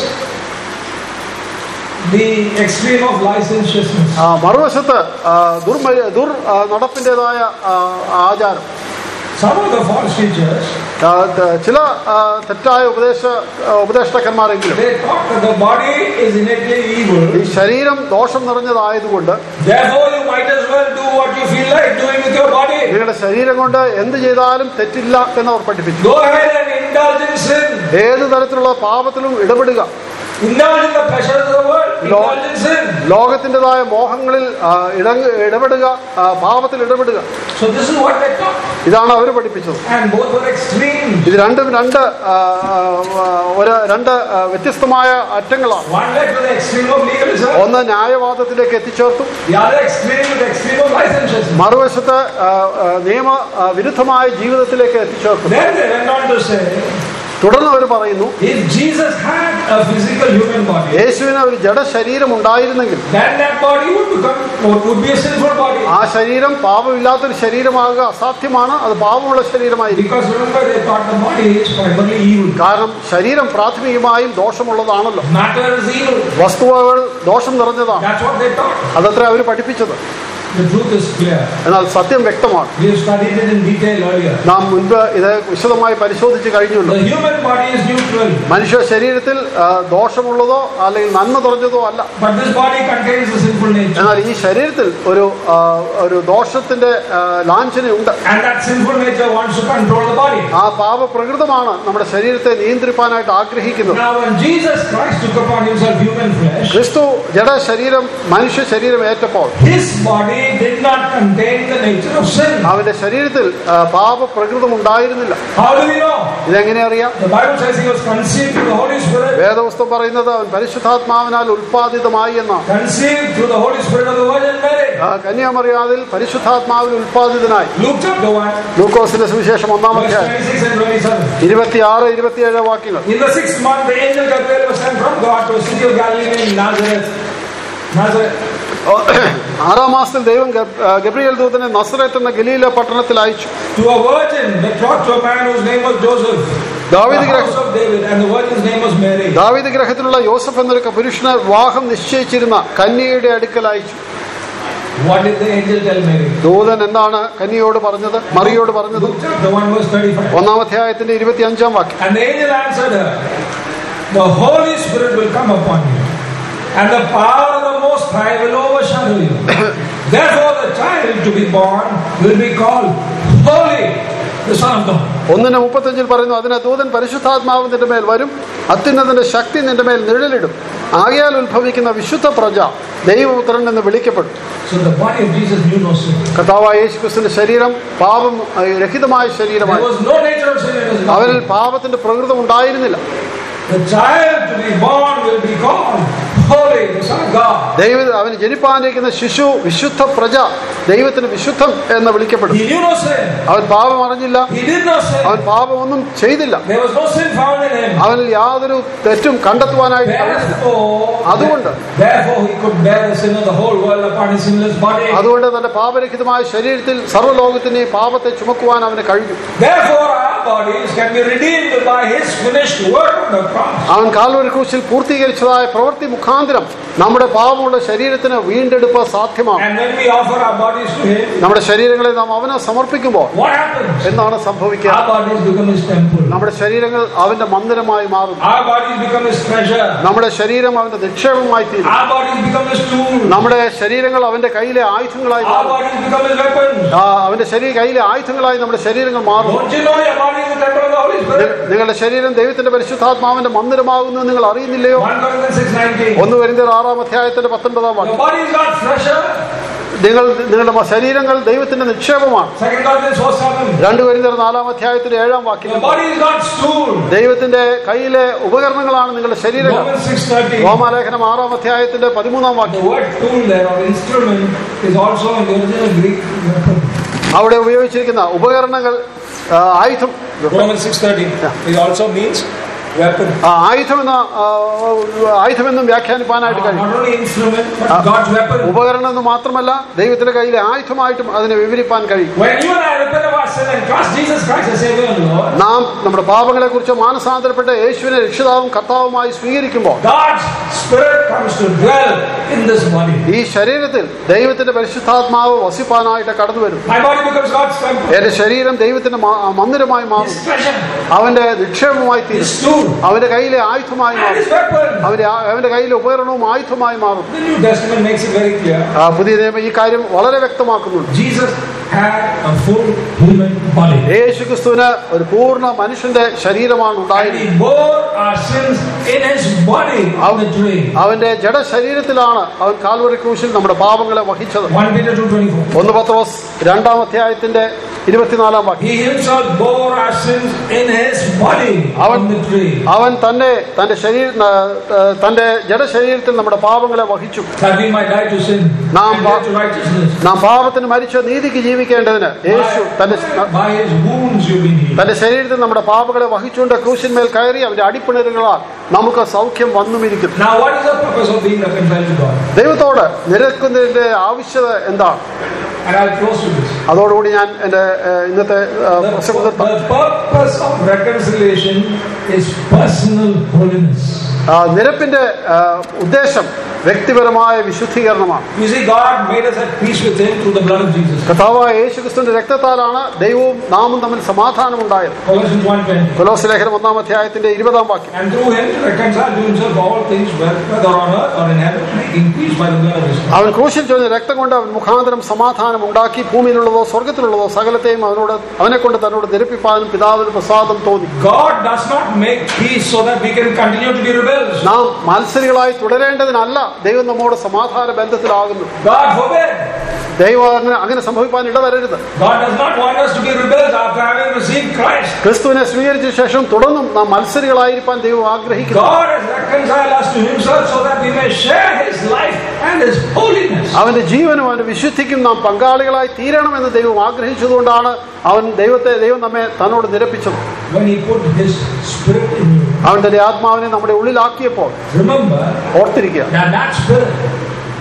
the extreme of licentiousness. ആ, മറുവശത്ത് ആ, ദുർമ ദുർ ആ, നടപ്പിൻ്റെതായ ആ, ആചാരം Some of the false teachers, ആ, ത- ചില ആ, തെറ്റായ ഉപദേശ ആ, ഉപദേഷ്ടാക്കന്മാരെങ്കിലും they thought that the body is innately evil. ഈ ശരീരം ദോഷം നിറഞ്ഞതായതുകൊണ്ട് Therefore, you might as well do what you feel like doing with your body. നിങ്ങളുടെ ശരീരം കൊണ്ട് എന്ത് ചെയ്താലും തെറ്റില്ല എന്നവർ പഠിപ്പിച്ചു Go ahead and indulge in sin. ഏത് തരത്തിലുള്ള പാപത്തിലും ഇടപെടുക Indulge in the pleasures of the world. Lord. Indulge in sin. ലോകത്തിൻ്റെതായ മോഹങ്ങളിൽ ആ, ഇടങ്ങ- ഇടപെടുക ആ, പാപത്തിൽ ഇടപെടുക So this is what they taught. ഇതാണ് അവർ പഠിപ്പിച്ചത് And both were extremes. ഇത് രണ്ടും രണ്ട് ആ, ആ, ഒരു രണ്ട് ആ, വ്യത്യസ്തമായ അറ്റങ്ങളാണ് One led to the extreme of legalism. ഒന്ന് ന്യായവാദത്തിലേക്ക് എത്തിച്ചേർത്തു The other extreme is the extreme of licentiousness. മറുവശത്ത് ആ, ആ, നിയമ ആ, വിരുദ്ധമായ ജീവിതത്തിലേക്ക് എത്തിച്ചേർത്തു Then they went on to say, തുടർന്ന് അവർ പറയുന്നു if Jesus had a physical human body, യേശുവിന് ഒരു ജഡശരീരം ഉണ്ടായിരുന്നെങ്കിൽ then that body would become would would be a sinful body. ആ ശരീരം പാപമില്ലാത്തൊരു ശരീരമാകുക അസാധ്യമാണ് അത് പാപമുള്ള ശരീരമായിരിക്കും Because remember, they thought the body is primarily evil. കാരണം ശരീരം പ്രാഥമികമായും ദോഷമുള്ളതാണല്ലോ Matter is evil. വസ്തുവകൾ ദോഷം നിറഞ്ഞതാണ് That's what they thought. അതത്ര അവർ പഠിപ്പിച്ചത് The truth is clear. എന്നാൽ സത്യം വ്യക്തമാണ് We have studied it in detail earlier. നാം മുൻപ് ഇത് വിശദമായി പരിശോധിച്ച് കഴിഞ്ഞുള്ളൂ The human body is neutral, മനുഷ്യ ശരീരത്തിൽ ആ, ദോഷമുള്ളതോ അല്ലെങ്കിൽ നന്മ നിറഞ്ഞതോ അല്ല but this body contains the sinful nature. എന്നാൽ ഈ ശരീരത്തിൽ ഒരു ആ, ഒരു ദോഷത്തിന്റെ ആ, ലാഞ്ചനയുണ്ട് And that sinful nature wants to control the body. ആ പാപപ്രകൃതമാണ് നമ്മുടെ ശരീരത്തെ നിയന്ത്രിപ്പാനായിട്ട് ആഗ്രഹിക്കുന്നത് Now, when Jesus Christ took upon himself human flesh, ക്രിസ്തു ജഡശരീരം മനുഷ്യ ശരീരം ഏറ്റപ്പോൾ his body did not contain the nature of sin. അവന്റെ ശരീരത്തിൽ ആ, പാപപ്രകൃതം ഉണ്ടായിരുന്നില്ല How do we know? ഇതെങ്ങനെ അറിയാം The Bible says he was conceived through the Holy Spirit. വേദവസ്തു പറയുന്നത് അവൻ പരിശുദ്ധാത്മാവിനാൽ ഉൽപ്പാദിതമായി എന്നാണ് Conceived through the Holy Spirit of the Virgin Mary. ആ, കന്യാമറിയാതിൽ പരിശുദ്ധാത്മാവിൽ ഉൽപ്പാദിതനായി Luke chapter 1, ലൂക്കോസിന്റെ സുവിശേഷം ഒന്നാം verse അധ്യായം 26 and 27. ഇരുപത്തിയാറ് ഇരുപത്തിയേഴ് വാക്യങ്ങൾ In the sixth month, the angel Gabriel was sent from God to a city of Galilee named Nazareth. Nazareth. ആറാം മാസത്തിൽ ദൈവം ഗബ്- ആ, ഗബ്രിയേൽ ദൂതനെ നസ്രത്ത് എന്ന ഗലീല പട്ടണത്തിൽ അയച്ചു to a virgin betrothed to a man whose name was Joseph, the ദാവീദ് house ഗ്രഹ of David, and the virgin's name was Mary. ദാവീദ് ഗ്രഹത്തിലുള്ള യോസഫ് എന്നൊരു പുരുഷന് വിവാഹം നിശ്ചയിച്ചിരുന്ന കന്യയുടെ അടുക്കൽ അയച്ചു What did the angel tell Mary? ദൂതൻ എന്താണ് കന്യയോട് പറഞ്ഞത് മറിയോട് പറഞ്ഞത് Luke chapter 1 verse 35. ഒന്നാം അധ്യായത്തിന്റെ ഇരുപത്തി അഞ്ചാം വാക്യം And the angel answered her, The Holy Spirit will come upon you, and the power of the Most High will overshadow you. Therefore, the child to be born will be called Holy, the Son of God. ഒന്നിന് മുപ്പത്തഞ്ചിൽ പറയുന്നു അതിന് ദൂതൻ പരിശുദ്ധാത്മാവ് നിന്റെ മേൽ വരും അത്യുന്നതിന്റെ ശക്തി നിന്റെ മേൽ നിഴലിടും ആകയാൽ ഉത്ഭവിക്കുന്ന വിശുദ്ധ പ്രജ ദൈവപുത്രൻ എന്ന് വിളിക്കപ്പെടും So the body of Jesus knew no sin. കർത്താവായ യേശു ക്രിസ്തുവിന്റെ ശരീരം പാപം ഏഹ്, രഹിതമായ There ശരീരമായി was no nature of sin in his അവനിൽ body. പാപത്തിന്റെ പ്രകൃതം ഉണ്ടായിരുന്നില്ല The child to be born will be called Holy, the Son of God. ദൈവ അവന് ജനിപ്പാനിരിക്കുന്ന ശിശു വിശുദ്ധ പ്രജ ദൈവത്തിന് വിശുദ്ധം എന്ന് വിളിക്കപ്പെടും He knew no sin. അവൻ പാപം അറിഞ്ഞില്ല He did no sin. അവൻ പാപമൊന്നും ചെയ്തില്ല There was no sin found in him. അവനിൽ യാതൊരു തെറ്റും കണ്ടെത്തുവാനായിട്ട് കഴിഞ്ഞില്ല Therefore, അതുകൊണ്ട് therefore he could bear the sin of the whole world upon his sinless body. അതുകൊണ്ട് തന്റെ പാപരഹിതമായ ശരീരത്തിൽ സർവ്വലോകത്തിന്റെയും പാപത്തെ ചുമക്കുവാൻ അവന് കഴിഞ്ഞു Therefore, our bodies can be redeemed by his finished work on the cross. അവൻ കാൽവരി ക്രൂശിൽ പൂർത്തീകരിച്ചതായ പ്രവൃത്തി മുഖാന്തരം നമ്മുടെ പാപമുള്ള ശരീരത്തിന് വീണ്ടെടുപ്പ് സാധ്യമാണ് And when we offer our bodies to him, നമ്മുടെ ശരീരങ്ങളെ നാം അവനെ സമർപ്പിക്കുമ്പോൾ what happens? എന്താണ് സംഭവിക്കുക Our bodies become his temple. നമ്മുടെ ശരീരങ്ങൾ അവന്റെ മന്ദിരമായി മാറുന്നു Our bodies become his treasure. നമ്മുടെ ശരീരം അവന്റെ നിക്ഷേപമായി തീരും Our bodies become his tool. നമ്മുടെ ശരീരങ്ങൾ അവന്റെ കയ്യിലെ ആയുധങ്ങളായി Our മാറും bodies become his weapons. ആ, അവന്റെ ശരീര കയ്യിലെ ആയുധങ്ങളായി നമ്മുടെ ശരീരങ്ങൾ മാറും Don't you know your body is the temple of the Holy നി- Spirit? നിങ്ങളുടെ ശരീരം ദൈവത്തിന്റെ പരിശുദ്ധാത്മാവിന്റെ മന്ദിരമാകുന്നു എന്ന് നിങ്ങൾ അറിയുന്നില്ലയോ 1 Corinthians 6.19 ഒന്ന് വരുന്ന ആറാം അധ്യായത്തിന്റെ പത്തൊൻപതാം Your വാക്യം body is not treasure. നിങ്ങൾ നിങ്ങളുടെ മ- ശരീരങ്ങൾ ദൈവത്തിന്റെ നിക്ഷേപമാണ് 2 Corinthians 4.7 രണ്ടു വരുന്ന നാലാം അധ്യായത്തിന്റെ ഏഴാം വാക്യം Your body is not stool. ദൈവത്തിന്റെ കയ്യിലെ ഉപകരണങ്ങളാണ് നിങ്ങളുടെ ശരീരങ്ങൾ Romans 6.30 റോമാലേഖനം ആറാം അധ്യായത്തിന്റെ പതിമൂന്നാം The വാക്യം word tool there or instrument is also in the original Greek weapon. അവിടെ ഉപയോഗിച്ചിരിക്കുന്ന ഉപകരണങ്ങൾ ആ, ആയുധം Romans 6.30 it also means weapon. ആ, ആയുധമെന്ന ആ, ആയുധമെന്നും വ്യാഖ്യാനിപ്പാനായിട്ട് കഴിയും Not only instrument but God's weapon. ഉപകരണം എന്ന് മാത്രമല്ല ദൈവത്തിന്റെ കയ്യിലെ ആയുധമായിട്ടും അതിനെ വിവരിപ്പാൻ കഴിയും When you and I repent of our sin and trust Jesus Christ as Savior and Lord, നാം നമ്മുടെ പാപങ്ങളെ കുറിച്ച് മാനസാന്തരപ്പെട്ട യേശുവിനെ രക്ഷിതാവും കർത്താവുമായി സ്വീകരിക്കുമ്പോൾ God's Spirit comes to dwell in this body. ഈ ശരീരത്തിൽ ദൈവത്തിന്റെ പരിശുദ്ധാത്മാവ് വസിപ്പാനായിട്ട് കടന്നു വരും My body becomes God's temple. എന്റെ ശരീരം ദൈവത്തിന്റെ മാ- മന്ദിരമായി മാറും His treasure, അവന്റെ നിക്ഷേപമായി തീരും His tool, അവന്റെ കയ്യിലെ ആയുധമായി and മാറും His weapon. അവന്റെ ആ- അവന്റെ കയ്യിലെ ഉപകരണവും ആയുധമായി മാറും The New Testament makes it very clear. ആ, പുതിയ നിയമം ഈ കാര്യം വളരെ വ്യക്തമാക്കുന്നുണ്ട് Jesus had a full human body. യേശു ക്രിസ്തുവിന് ഒരു പൂർണ്ണ മനുഷ്യന്റെ ശരീരമാണ് And ഉണ്ടായിരുന്നത് he bore our sins in his body on the tree. അവന്റെ ജഡശരീരത്തിലാണ് അവൻ കാൽവറി ക്രൂശിൽ നമ്മുടെ പാപങ്ങളെ വഹിച്ചത് 1 Peter 2.24 ഒന്ന് പത്രോസ് രണ്ടാം അധ്യായത്തിന്റെ ഇരുപത്തിനാലാം വാക്യം He himself bore our sins in his body Avan- on the tree. അവൻ തന്നെ തന്റെ ശരീര തന്റെ ജഡശരീരത്തിൽ നമ്മുടെ പാപങ്ങളെ വഹിച്ചു That we might die to sin Naam and ba- live to righteousness. നാം പാപത്തിന് മരിച്ച നീതിക്ക് ജീവിക്കേണ്ടതിന് യേശു തന്റെ By, by his wounds you've been healed. തന്റെ ശരീരത്തിൽ നമ്മുടെ പാപങ്ങളെ വഹിച്ചുകൊണ്ട് ക്രൂശിന്മേൽ കയറി അവന്റെ അടിപ്പിണരുകളാൽ നമുക്ക് സൗഖ്യം വന്നുമിരിക്കുന്നു Now what is the purpose of being reconciled to God? ദൈവത്തോട് നിരക്കുന്നതിന്റെ ആവശ്യത എന്താണ് And I'll close with this. അതോടുകൂടി ഞാൻ എന്റെ ഏഹ്, ഇന്നത്തെ ഏഹ്, The, പ്രസംഗം നിർത്താം. the purpose of reconciliation is personal holiness. ആ, നിരപ്പിന്റെ ആ, ഉദ്ദേശം വ്യക്തിപരമായ വിശുദ്ധീകരണമാണ് You see, God made us at peace with Him through the blood of Jesus. കഥാവായ യേശുക്രിസ്തുവിന്റെ രക്തത്താലാണ് ദൈവവും നാമും തമ്മിൽ സമാധാനമുണ്ടായത് Colossians 1.20. കൊലോസ് ലേഖനം ഒന്നാം അധ്യായത്തിന്റെ ഇരുപതാം വാക്യം And through Him to reconcile to Himself all things, whether on earth or in heaven, making peace by the blood of His Son. അവൻ ക്രൂശിൽ ചൊന്ന രക്തം കൊണ്ട് അവൻ മുഖാന്തരം സമാധാനം ഉണ്ടാക്കി ഭൂമിയിലുള്ളതോ സ്വർഗത്തിലുള്ളതോ സകലത്തെയും അവനോട് അവനെ കൊണ്ട് തന്നോട് ധരിപ്പിപ്പാനും പിതാവിന് പ്രസാദം തോന്നി God does not make peace so that we can continue to be rebels. നാം മത്സരികളായി തുടരേണ്ടതിനല്ല ദൈവം നമ്മോട് സമാധാന ബന്ധത്തിലാകുന്നു God forbid. ദൈവം അങ്ങനെ അങ്ങനെ സംഭവിപ്പാൻ ഇടവരരുത് God does not want us to be rebels after having received Christ. ക്രിസ്തുവിനെ സ്വീകരിച്ച ശേഷം തുടർന്നും നാം മത്സരികളായിരിക്കാൻ ദൈവം ആഗ്രഹിക്കുന്നു God has reconciled us to Himself so that we may share His life and His holiness. അവന്റെ ജീവനും അവന്റെ വിശുദ്ധിക്കും നാം പങ്കാളികളായി തീരണമെന്ന് ദൈവം ആഗ്രഹിച്ചതുകൊണ്ടാണ് അവൻ ദൈവത്തെ ദൈവം നമ്മെ തന്നോട് നിരപ്പിച്ചത് When He put His Spirit in you. അവൻ തന്റെ ആത്മാവിനെ നമ്മുടെ ഉള്ളിലാക്കിയപ്പോൾ Remember ഓർത്തിരിക്കുക that that Spirit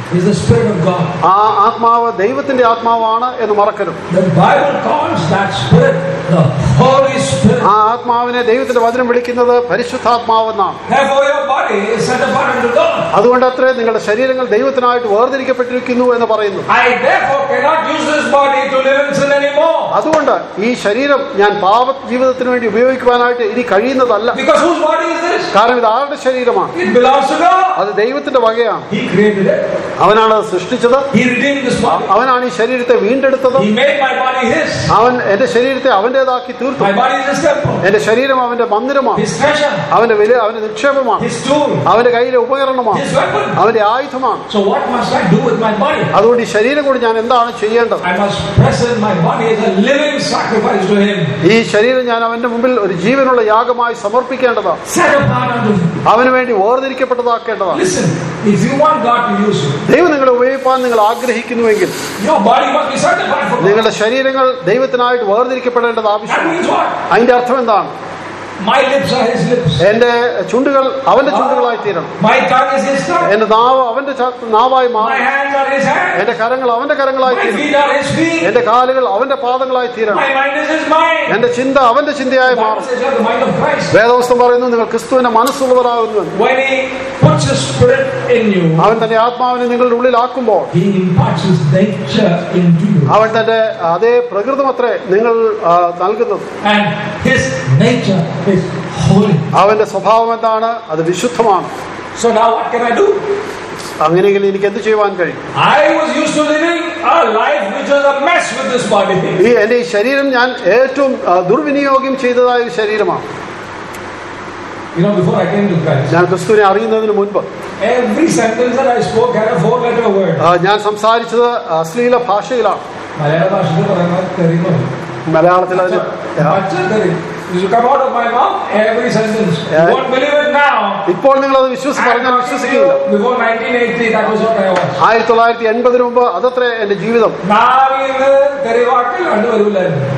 is the Spirit of God. ആ ആത്മാവ് ദൈവത്തിന്റെ ആത്മാവാണ് എന്ന് മറക്കരുത് The Bible calls that Spirit the Holy Spirit. ആ ആത്മാവിനെ ദൈവത്തിന്റെ വചനം വിളിക്കുന്നത് പരിശുദ്ധാത്മാവെന്നാണ് Therefore, your body is set apart unto God. അതുകൊണ്ട് അത്രേ നിങ്ങളുടെ ശരീരങ്ങൾ ദൈവത്തിനായിട്ട് വേർതിരിക്കപ്പെട്ടിരിക്കുന്നു എന്ന് പറയുന്നു I therefore cannot use this body to live in sin anymore. അതുകൊണ്ട് ഈ ശരീരം ഞാൻ പാപ ജീവിതത്തിന് വേണ്ടി ഉപയോഗിക്കുവാനായിട്ട് ഇനി കഴിയുന്നതല്ല Because whose body is this? കാരണം ഇത് ആരുടെ ശരീരമാണ് It belongs to God. അത് ദൈവത്തിന്റെ വകയാണ് He created it. അവനാണ് അത് സൃഷ്ടിച്ചത് He redeemed this body. അവനാണ് ഈ ശരീരത്തെ വീണ്ടെടുത്തത് He made my body His. അവൻ എന്റെ ശരീരത്തെ അവന്റേതാക്കി തീർത്തു My body is His temple. എന്റെ ശരീരം അവന്റെ മന്ദിരമാണ് His treasure. അവന്റെ വില അവന്റെ നിക്ഷേപമാണ് His tool. അവന്റെ കയ്യിലെ ഉപകരണമാണ് His weapon. അവന്റെ ആയുധമാണ് So what must I do with my body? അതുകൊണ്ട് ഈ ശരീരം കൊണ്ട് ഞാൻ എന്താണ് ചെയ്യേണ്ടത് I must present my body as a living sacrifice to Him. ഈ ശരീരം ഞാൻ അവന്റെ മുമ്പിൽ ഒരു ജീവനുള്ള യാഗമായി സമർപ്പിക്കേണ്ടതാണ് Set apart unto Him. അവന് വേണ്ടി വേർതിരിക്കപ്പെട്ടതാക്കേണ്ടതാണ് Listen, if you want God to use you, ദൈവം നിങ്ങളെ ഉപയോഗിപ്പാൻ നിങ്ങൾ ആഗ്രഹിക്കുന്നുവെങ്കിൽ your body must be set apart for God. നിങ്ങളുടെ ശരീരങ്ങൾ ദൈവത്തിനായിട്ട് വേർതിരിക്കപ്പെടേണ്ടത് That ആവശ്യമാണ് means what? അതിന്റെ അർത്ഥം എന്താണ് My lips are His lips. എന്റെ ചുണ്ടുകൾ അവന്റെ ചുണ്ടുകളായി തീരണം My tongue is His tongue. എന്റെ നാവ് അവന്റെ ച- നാവായി My മാറും hands are His hands. എന്റെ കരങ്ങൾ അവന്റെ കരങ്ങളായി My തീരണം feet are His feet. എന്റെ കാലുകൾ അവന്റെ പാദങ്ങളായി തീരണം My mind is His mind. എന്റെ ചിന്ത അവന്റെ ചിന്തയായി The Bible മാറും says you have the mind of Christ. വേദവസ്തം പറയുന്നു നിങ്ങൾ ക്രിസ്തുവിന്റെ മനസ്സുള്ളവരാകുന്നു When He puts His Spirit in you, അവൻ തന്റെ ആത്മാവിനെ നിങ്ങളുടെ ഉള്ളിലാക്കുമ്പോൾ He imparts His nature into you. അവൻ തന്റെ അതേ പ്രകൃതമത്രേ നിങ്ങൾ ആ, നൽകുന്നത് And His nature is holy. അവന്റെ സ്വഭാവം എന്താണ് അത് വിശുദ്ധമാണ് So now what can I do? അങ്ങനെയെങ്കിൽ എനിക്ക് എന്ത് ചെയ്യുവാൻ കഴിയും I was used to living a life which was a mess with this body. ഈ എന്റെ ഈ ശരീരം ഞാൻ ഏറ്റവും ആ, ദുർവിനിയോഗം ചെയ്തതായ ഒരു ശരീരമാണ് You know, before I came to Christ, ഞാൻ ക്രിസ്തുവിനെ അറിയുന്നതിന് മുൻപ് every sentence that I spoke had a four-letter word. ആ, ഞാൻ സംസാരിച്ചത് അശ്ലീല ഭാഷയിലാണ് മലയാള ഭാഷയിൽ പറയുന്നത് തെറിയുന്നു. മലയാളത്തിൽ അതിന് പച്ച തെറി. It will come out of my mouth every sentence. You Yeah. won't believe it now. ഇപ്പോൾ നിങ്ങൾ അത് വിശ്വസിച്ച് I'm പറഞ്ഞാൽ talking to വിശ്വസിക്കില്ല you Before 1980, that was what I was. ആയിരത്തി തൊള്ളായിരത്തി എൺപതിന് മുമ്പ് അതത്രേ എന്റെ ജീവിതം നാവിൽ നിന്ന് തെറിവാക്കിൽ കണ്ടുവരില്ലായിരുന്നു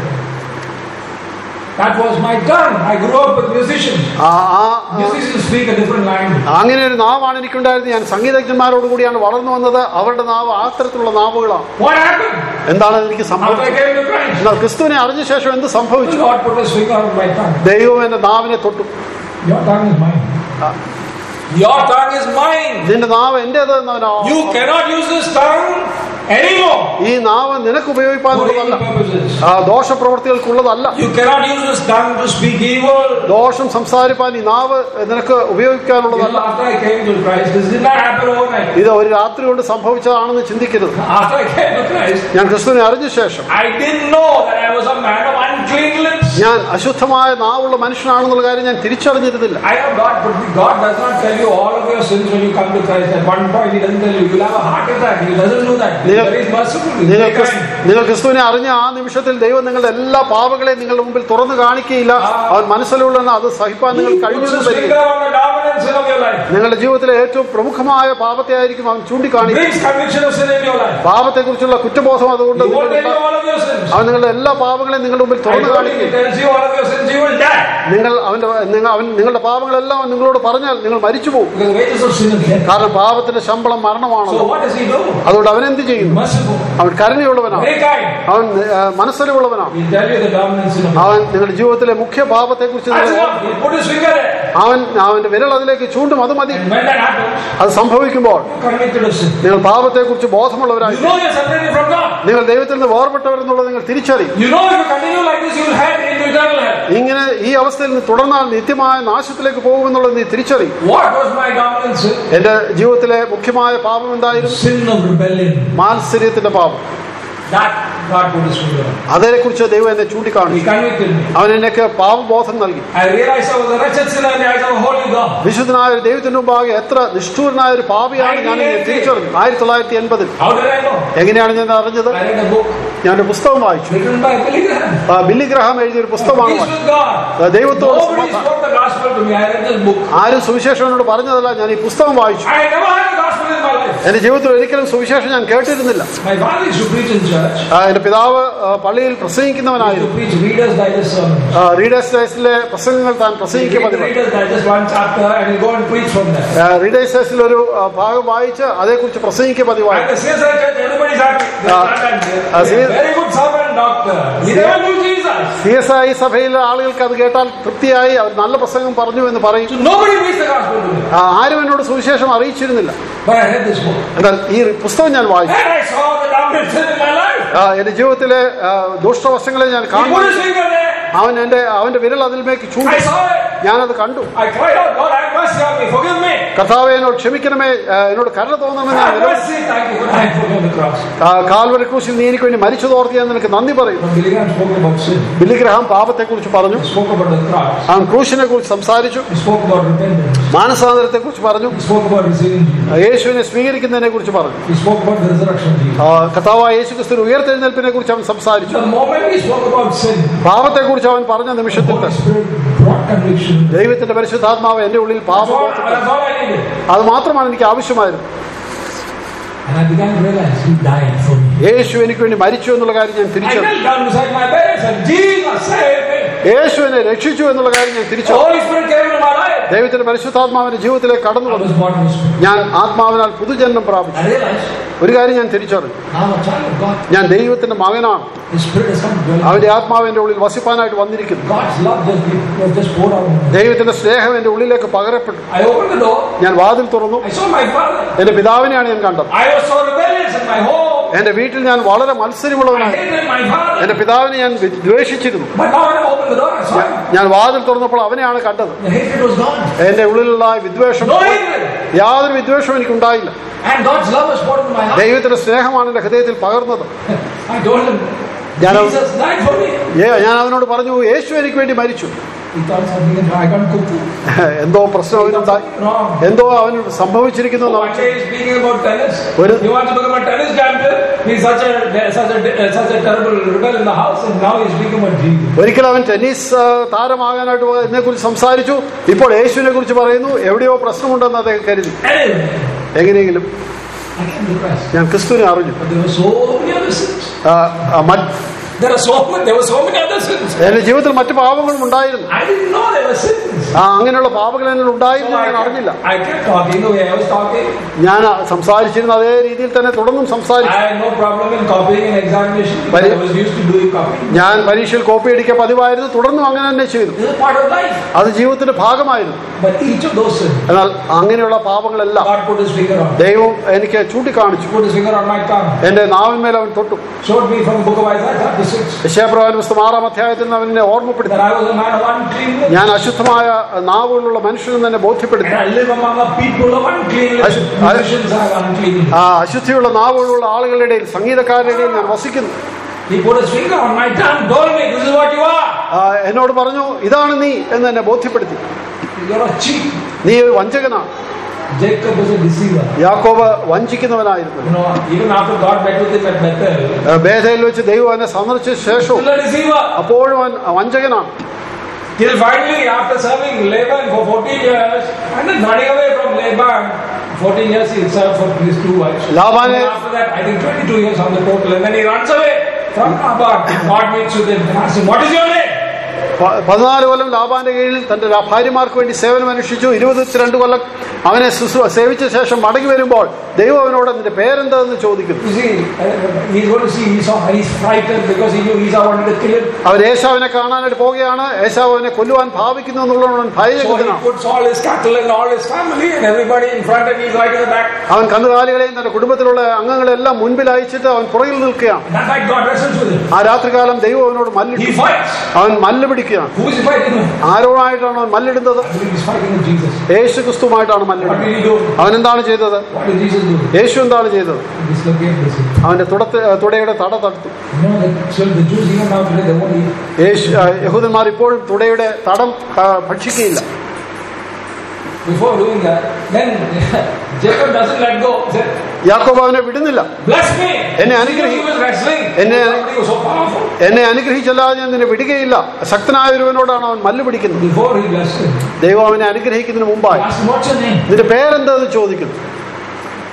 That was my tongue. I grew up with musicians. ആ ആ ആ, Musicians speak a different language. അങ്ങനെ ഒരു നാവാണ് എനിക്കുണ്ടായിരുന്നത് ഞാൻ സംഗീതജ്ഞന്മാരോട് കൂടിയാണ് വളർന്നു വന്നത് അവരുടെ നാവ് ആ തരത്തിലുള്ള നാവുകളാണ് What happened എന്താണ് എനിക്ക് after I സംഭവിച്ചത് came to Christ? എന്നാൽ ക്രിസ്തുവിനെ അറിഞ്ഞ ശേഷം എന്ത് The സംഭവിച്ചു Lord put his finger on my tongue. ദൈവം എന്റെ നാവിനെ തൊട്ടു Your tongue is mine. ആ, Your tongue is mine. നിന്റെ നാവ് എന്റേത് എന്നവനാ You cannot use this tongue anymore ഈ നാവ് നിനക്ക് for ഉപയോഗിക്കാനുള്ളതല്ല any purposes. ആ ദോഷപ്രവർത്തികൾക്കുള്ളതല്ല You cannot use this tongue to speak evil. ദോഷം സംസാരിപ്പാൻ ഈ നാവ് നിനക്ക് You ഉപയോഗിക്കാനുള്ളതല്ല know, after I came to Christ, this did not happen overnight. ഇത് ഒരു രാത്രി കൊണ്ട് സംഭവിച്ചതാണെന്ന് ചിന്തിക്കരുത് After I came to Christ, ഞാൻ ക്രിസ്തുവിനെ അറിഞ്ഞ ശേഷം I didn't know that I was a man of unclean lips. ഞാൻ അശുദ്ധമായ നാവുള്ള മനുഷ്യനാണെന്നുള്ള കാര്യം ഞാൻ തിരിച്ചറിഞ്ഞിരുന്നില്ല I know God, but God does not tell you all of your sins when you come to Christ. At one point, He doesn't tell you. You'll have a heart attack. He doesn't do that. He's നിങ്ങൾ- very merciful. He's നിങ്ങൾ very ക്രിസ്- kind. നിങ്ങൾ ക്രിസ്തുവിനെ അറിഞ്ഞ ആ നിമിഷത്തിൽ ദൈവം നിങ്ങളുടെ എല്ലാ പാപങ്ങളെയും നിങ്ങളുടെ മുമ്പിൽ തുറന്നു കാണിക്കുകയില്ല അവൻ മനസ്സിലുള്ളതെന്ന് അത് സഹിപ്പാൻ നിങ്ങൾ He puts കഴിഞ്ഞു his വരിക finger on the dominant sin of your life. നിങ്ങളുടെ ജീവിതത്തിലെ ഏറ്റവും പ്രമുഖമായ പാപത്തെ ആയിരിക്കും അവൻ ചൂണ്ടിക്കാണിക്കുക Brings conviction of sin in your life. പാപത്തെക്കുറിച്ചുള്ള കുറ്റബോധം അതുകൊണ്ട് He won't tell you നിങ്ങൾ all of your sins. അവൻ നിങ്ങളുടെ എല്ലാ പാപങ്ങളെയും നിങ്ങളുടെ മുമ്പിൽ I തുറന്നു told him, He കാണിക്കും tells you all of your sins, you will die. നിങ്ങൾ അവന്റെ നിങ്ങൾ അവൻ നിങ്ങളുടെ പാപങ്ങളെല്ലാം അവൻ നിങ്ങളോട് പറഞ്ഞാൽ നിങ്ങൾ മരിച്ചു പോകും Because the wages of sin is death. കാരണം പാപത്തിന്റെ ശമ്പളം മരണമാണല്ലോ So what does he do? അതുകൊണ്ട് അവൻ എന്ത് ചെയ്യുന്നു Merciful. അവൻ കരുണയുള്ളവനാണ് Very kind. അവൻ ആ, മനസ്സലിവുള്ളവനാണ് He'll tell you the dominant sin of അവൻ നിങ്ങളുടെ ജീവിതത്തിലെ മുഖ്യ പാപത്തെ കുറിച്ച് That's enough. He'll put his finger there. അവൻ അവന്റെ വിരൽ അതിലേക്ക് ചൂണ്ടും അത് മതി And when that happens, അത് സംഭവിക്കുമ്പോൾ you're convicted of sin. നിങ്ങൾ പാപത്തെ കുറിച്ച് ബോധമുള്ളവരായി You know you're separated from God. നിങ്ങൾ ദൈവത്തിൽ നിന്ന് വേർപെട്ടവരെന്നുള്ളത് നിങ്ങൾ തിരിച്ചറിയും You know if you continue like this, you'll head into eternal hell. ഇങ്ങനെ ഈ അവസ്ഥയിൽ നിന്ന് തുടർന്നാൽ നിത്യമായ നാശത്തിലേക്ക് പോകുമെന്നുള്ളത് നീ തിരിച്ചറിയും What was my dominant sin? എന്റെ ജീവിതത്തിലെ മുഖ്യമായ പാപം എന്തായിരുന്നു Sin of rebellion. മാത്സര്യത്തിന്റെ പാപം That God put his finger on. അതിനെക്കുറിച്ച് ദൈവം എന്നെ He ചൂണ്ടിക്കാണിച്ചു convicted me. അവൻ എനിക്ക് പാപബോധം നൽകി I realized I was a wretched sinner in the eyes of a holy God. വിശുദ്ധനായ ഒരു ദൈവത്തിന് മുമ്പാകെ എത്ര നിഷ്ഠൂരനായ ഒരു പാപിയാണ് ഞാൻ ഇങ്ങനെ തിരിച്ചറിഞ്ഞു ആയിരത്തി തൊള്ളായിരത്തി എൺപതിൽ How did I know? എങ്ങനെയാണ് ഞാൻ അറിഞ്ഞത് I read a book ഞാൻ ഒരു പുസ്തകം വായിച്ചു written by Billy Graham. ആ, ബില്ലി ഗ്രഹാം എഴുതിയ ഒരു പുസ്തകമാണ് Peace വായിച്ചത്. with God. ആ, ദൈവത്തോട് Nobody സമാധാനം spoke the gospel to me. I read this book. ആരും സുവിശേഷം എന്നോട് പറഞ്ഞതല്ല ഞാൻ ഈ പുസ്തകം വായിച്ചു I never had the gospel in my life. എന്റെ ജീവിതത്തിൽ ഒരിക്കലും സുവിശേഷം ഞാൻ കേട്ടിരുന്നില്ല My father used to preach in church. ആ, എന്റെ പിതാവ് ആ, പള്ളിയിൽ He used പ്രസംഗിക്കുന്നവനായിരുന്നു to preach Reader's Digest sermons. ആ, റീഡേഴ്സ് ഡേസിലെ പ്രസംഗങ്ങൾ താൻ He പ്രസംഗിക്കുക read പതിവ് Reader's Digest one chapter and he'll go and preach from there. ആ, റീഡേഴ്സ് ഡേസിൽ ഒരു ആ, ഭാഗം വായിച്ച് അതേക്കുറിച്ച് പ്രസംഗിക്കുക പതിവായി And the CSI church, everybody's happy. They're Ah. glad and they're- Ah, they're see- very good servant, doctor. He never knew Jesus. C S I സഭയിലെ ആളുകൾക്ക് അത് കേട്ടാൽ തൃപ്തിയായി അവർ നല്ല പ്രസംഗം പറഞ്ഞു എന്ന് പറയും So nobody preached the gospel to me. ആ, ആരും എന്നോട് സുവിശേഷം അറിയിച്ചിരുന്നില്ല But I read this book. എന്നാൽ ഈ പുസ്തകം ഞാൻ വായിച്ചു And I saw the damage sin in my life. ആ, എന്റെ ജീവിതത്തിലെ ആ, ദുഷ്ടവശങ്ങളെ ഞാൻ He put കാണുന്നു his finger there. അവൻ എന്റെ അവന്റെ വിരൽ അതിലേക്ക് ചൂണ്ടി I saw it. ഞാനത് കണ്ടു I cried out, Lord, have mercy on me. Forgive me. കർത്താവെ എന്നോട് ക്ഷമിക്കണമേ ആ, എന്നോട് കരുണ തോന്നണമെന്ന് ഞാൻ Have നിലവിളി- mercy. Thank you for dying for me on the cross. ആ, കാൽവരി ക്രൂശിൽ നീ എനിക്ക് വേണ്ടി മരിച്ചു തോർത്തി ഞാൻ നിനക്ക് നന്ദി പറയും When Billy Graham spoke about sin, Billy Graham പാപത്തെ കുറിച്ച് പറഞ്ഞു he spoke about the cross. അവൻ ക്രൂശിനെ കുറിച്ച് സംസാരിച്ചു He spoke about repentance. മാനസാന്തരത്തെ കുറിച്ച് പറഞ്ഞു He spoke about receiving Jesus. ആ, യേശുവിനെ സ്വീകരിക്കുന്നതിനെ കുറിച്ച് പറഞ്ഞു He spoke about the resurrection of Jesus. ആ, കർത്താവായ യേശു ക്രിസ്തു ഉയർത്തെഴുന്നേൽപ്പിനെ കുറിച്ച് അവൻ സംസാരിച്ചു The moment he spoke about sin, പാപത്തെ കുറിച്ച് അവൻ പറഞ്ഞ നിമിഷത്തിൽ Holy Spirit brought conviction. ദൈവത്തിന്റെ പരിശുദ്ധാത്മാവ് എന്റെ ഉള്ളിൽ That's പാപം all, that's all I needed. അത് മാത്രമാണ് എനിക്ക് ആവശ്യമായിരുന്നു And I began to realize he died for me. യേശു എനിക്ക് വേണ്ടി മരിച്ചു എന്നുള്ള കാര്യം ഞാൻ I തിരിച്ചറിഞ്ഞു knelt down beside my bed and said, Jesus, save me. യേശു എന്നെ രക്ഷിച്ചു എന്നുള്ള കാര്യം ഞാൻ The തിരിച്ചു Holy Spirit came into my life. ദൈവത്തിന്റെ പരിശുദ്ധാത്മാവിന്റെ ജീവിതത്തിലേക്ക് കടന്നു I വന്നു was born in the Spirit. ഞാൻ ആത്മാവിനാൽ പുതുജന്മം പ്രാപിച്ചു I realized ഒരു കാര്യം ഞാൻ തിരിച്ചറിഞ്ഞു I'm a child of God. ഞാൻ ദൈവത്തിന്റെ മകനാണ് His Spirit has come to dwell. in me. അവന്റെ ആത്മാവിന്റെ ഉള്ളിൽ വസിപ്പാനായിട്ട് വന്നിരിക്കുന്നു God's love just, was just poured out on me. ദൈവത്തിന്റെ സ്നേഹം എന്റെ ഉള്ളിലേക്ക് പകരപ്പെട്ടു I opened the door. ഞാൻ വാതിൽ തുറന്നു I saw my father. എന്റെ പിതാവിനെയാണ് ഞാൻ കണ്ടത് I was so rebellious in my home. എന്റെ വീട്ടിൽ ഞാൻ വളരെ I മത്സരമുള്ളവനായി hated my father. എന്റെ പിതാവിനെ ഞാൻ വി- ദ്വേഷിച്ചിരുന്നു But now when I opened the door, I saw him. ഞാൻ വാതിൽ തുറന്നപ്പോൾ അവനെയാണ് കണ്ടത് The hatred was gone. എന്റെ ഉള്ളിലുള്ള ആ വിദ്വേഷം No hatred. യാതൊരു വിദ്വേഷവും എനിക്കുണ്ടായില്ല And God's love was poured into my heart. ദൈവത്തിന്റെ സ്നേഹമാണ് എന്റെ ഹൃദയത്തിൽ പകർന്നത് I told him, Yeah, no. Jesus died for me. ഏ- ഞാൻ അവനോട് പറഞ്ഞു യേശു എനിക്ക് വേണ്ടി മരിച്ചു He thought something, I can't cook. എന്തോ പ്രശ്നം അവനുണ്ടായി Wrong. എന്തോ അവന് സംഭവിച്ചിരിക്കുന്നു എന്ന് One അവൻ day he's speaking about tennis. What is- He wants to become a tennis champion. He's such a such a such a terrible rebel in the house, and now he's speaking about Jesus. ഒരിക്കൽ അവൻ ടെന്നീസ് ആ, താരമാകാനായിട്ട് എന്നെ കുറിച്ച് സംസാരിച്ചു ഇപ്പോൾ യേശുവിനെ കുറിച്ച് പറയുന്നു എവിടെയോ പ്രശ്നമുണ്ടെന്ന് അദ്ദേഹം കരുതി Anyway, എങ്ങനെയെങ്കിലും I came to Christ. ഞാൻ ക്രിസ്തുവിനെ അറിഞ്ഞു But there were so many other sins. ആ, ആ, മറ്റ് There are so many. There were so many other sins. എന്റെ ജീവിതത്തിൽ മറ്റു പാപങ്ങളും ഉണ്ടായിരുന്നു I didn't know there were sins. ആ അങ്ങനെയുള്ള പാപങ്ങൾ എന്നിൽ So ഉണ്ടായിരുന്നു I ഞാൻ അറിഞ്ഞില്ല kept, I kept talking the way I was talking. ഞാൻ സംസാരിച്ചിരുന്ന അതേ രീതിയിൽ തന്നെ തുടർന്നും സംസാരിച്ചു I had no problem in copying an examination because But- I was used to doing copying. ഞാൻ പരീക്ഷയിൽ കോപ്പി അടിക്കുക പതിവായിരുന്നു തുടർന്നും അങ്ങനെ തന്നെ ചെയ്തു This is part of life. അത് ജീവിതത്തിന്റെ ഭാഗമായിരുന്നു But each of those sins, എന്നാൽ അങ്ങനെയുള്ള പാപങ്ങളെല്ലാം God put His finger on. ദൈവം എനിക്ക് ചൂണ്ടിക്കാണിച്ചു Put His finger on my tongue. എന്റെ നാവിന്മേൽ അവൻ തൊട്ടു Showed me from the book of Isaiah chapter six യശയപ്രവാചന പുസ്തകം ആറാം അധ്യായത്തിൽ നിന്ന് അവൻ എന്നെ ഓർമ്മപ്പെടുത്തി that I was a man of unclean lips. ഞാൻ അശുദ്ധമായ നാവുകളുള്ള മനുഷ്യനെന്ന് എന്നെ ബോധ്യപ്പെടുത്തി And I live among a people of unclean lips. I- I- Musicians have unclean lips. ആ അശുദ്ധിയുള്ള നാവുകളുള്ള ആളുകളുടെ ഇടയിൽ സംഗീതക്കാരുടെ ഇടയിൽ ഞാൻ വസിക്കുന്നു He put his finger on my tongue, told me, this is what you are. ആ, എന്നോട് പറഞ്ഞു ഇതാണ് നീ എന്ന് എന്നെ ബോധ്യപ്പെടുത്തി You're a cheat. നീ ഒരു വഞ്ചകനാണ് Jacob was a deceiver. യാക്കോബ് വഞ്ചിക്കുന്നവനായിരുന്നു You know, even after God met with him at Bethel, ആ, ബേഥയിൽ വെച്ച് ദൈവം എന്നെ സന്ദർശിച്ച ശേഷവും still a deceiver. അപ്പോഴും അവൻ വഞ്ചകനാണ് Till finally, after serving Laban for 14 years, and then running away from Laban, 14 years he served for his two wives. Laban- And then after that, I think 22 years on the total, and then he runs away from Laban. God meets with him and asks him, What is your name? പ- പതിനാല് കൊല്ലം ലാബാന്റെ കീഴിൽ തന്റെ ലാ- ഭാര്യമാർക്ക് വേണ്ടി സേവനം അനുഷ്ഠിച്ചു ഇരുപത്തിരണ്ട് കൊല്ലം അവനെ ശുശ്രൂ സേവിച്ച ശേഷം മടങ്ങി വരുമ്പോൾ ദൈവം അവനോട് നിന്റെ പേരെന്താന്ന് ചോദിക്കുന്നു You see, uh, he's going to see Esau, and he's frightened because he knew Esau wanted to kill him. അവൻ ഏശാവിനെ കാണാനായിട്ട് പോവുകയാണ് ഏശാവ് അവനെ കൊല്ലുവാൻ ഭാവിക്കുന്നു എന്നുള്ളതുകൊണ്ട് അവൻ So he ഭയചകിതനാണ് puts all his cattle and all his family and everybody in front, and he's right in the back. അവൻ കന്നുകാലികളെയും തന്റെ കുടുംബത്തിലുള്ള അംഗങ്ങളെല്ലാം മുൻപിൽ അയച്ചിട്ട് അവൻ പുറകിൽ നിൽക്കുകയാണ് That night, God wrestles with him. ആ രാത്രികാലം ദൈവം അവനോട് മല്ലിട്ടു He fights. അവൻ മല്ല് പിടിക്കുകയാണ് Who is he fighting with? ആരോടായിട്ടാണ് അവൻ മല്ലിടുന്നത് I believe he's fighting with Jesus. Yeshu ക്രിസ്തുമായിട്ടാണ് What മല്ലിടുന്നത് did he do? അവൻ എന്താണ് ചെയ്തത് What did Jesus do? യേശു എന്താണ് ചെയ്തത് He dislocated his hip. അവന്റെ തുടത്ത് തുടയുടെ തട തടുത്തു You know, the, so the Jews even now today, they won't eat. യേശു ആ, യഹൂദന്മാർ ഇപ്പോഴും തുടയുടെ തടം ആ, ഭക്ഷിക്കുകയില്ല Before doing that, then Jacob doesn't let go. He said, യാക്കോബ് അവനെ വിടുന്നില്ല Bless me. എന്നെ He അനുഗ്രഹി- was wrestling. എന്നെ- Somebody was so powerful. എന്നെ അനുഗ്രഹിച്ചല്ലാതെ ഞാൻ നിന്നെ വിടുകയില്ല ശക്തനായ ഒരുവനോടാണ് അവൻ മല്ല് പിടിക്കുന്നത് Before he blessed him, ദൈവം അവനെ അനുഗ്രഹിക്കുന്നതിന് he മുമ്പായി asked him, What's your name? നിന്റെ പേരെന്താന്ന് ചോദിക്കുന്നു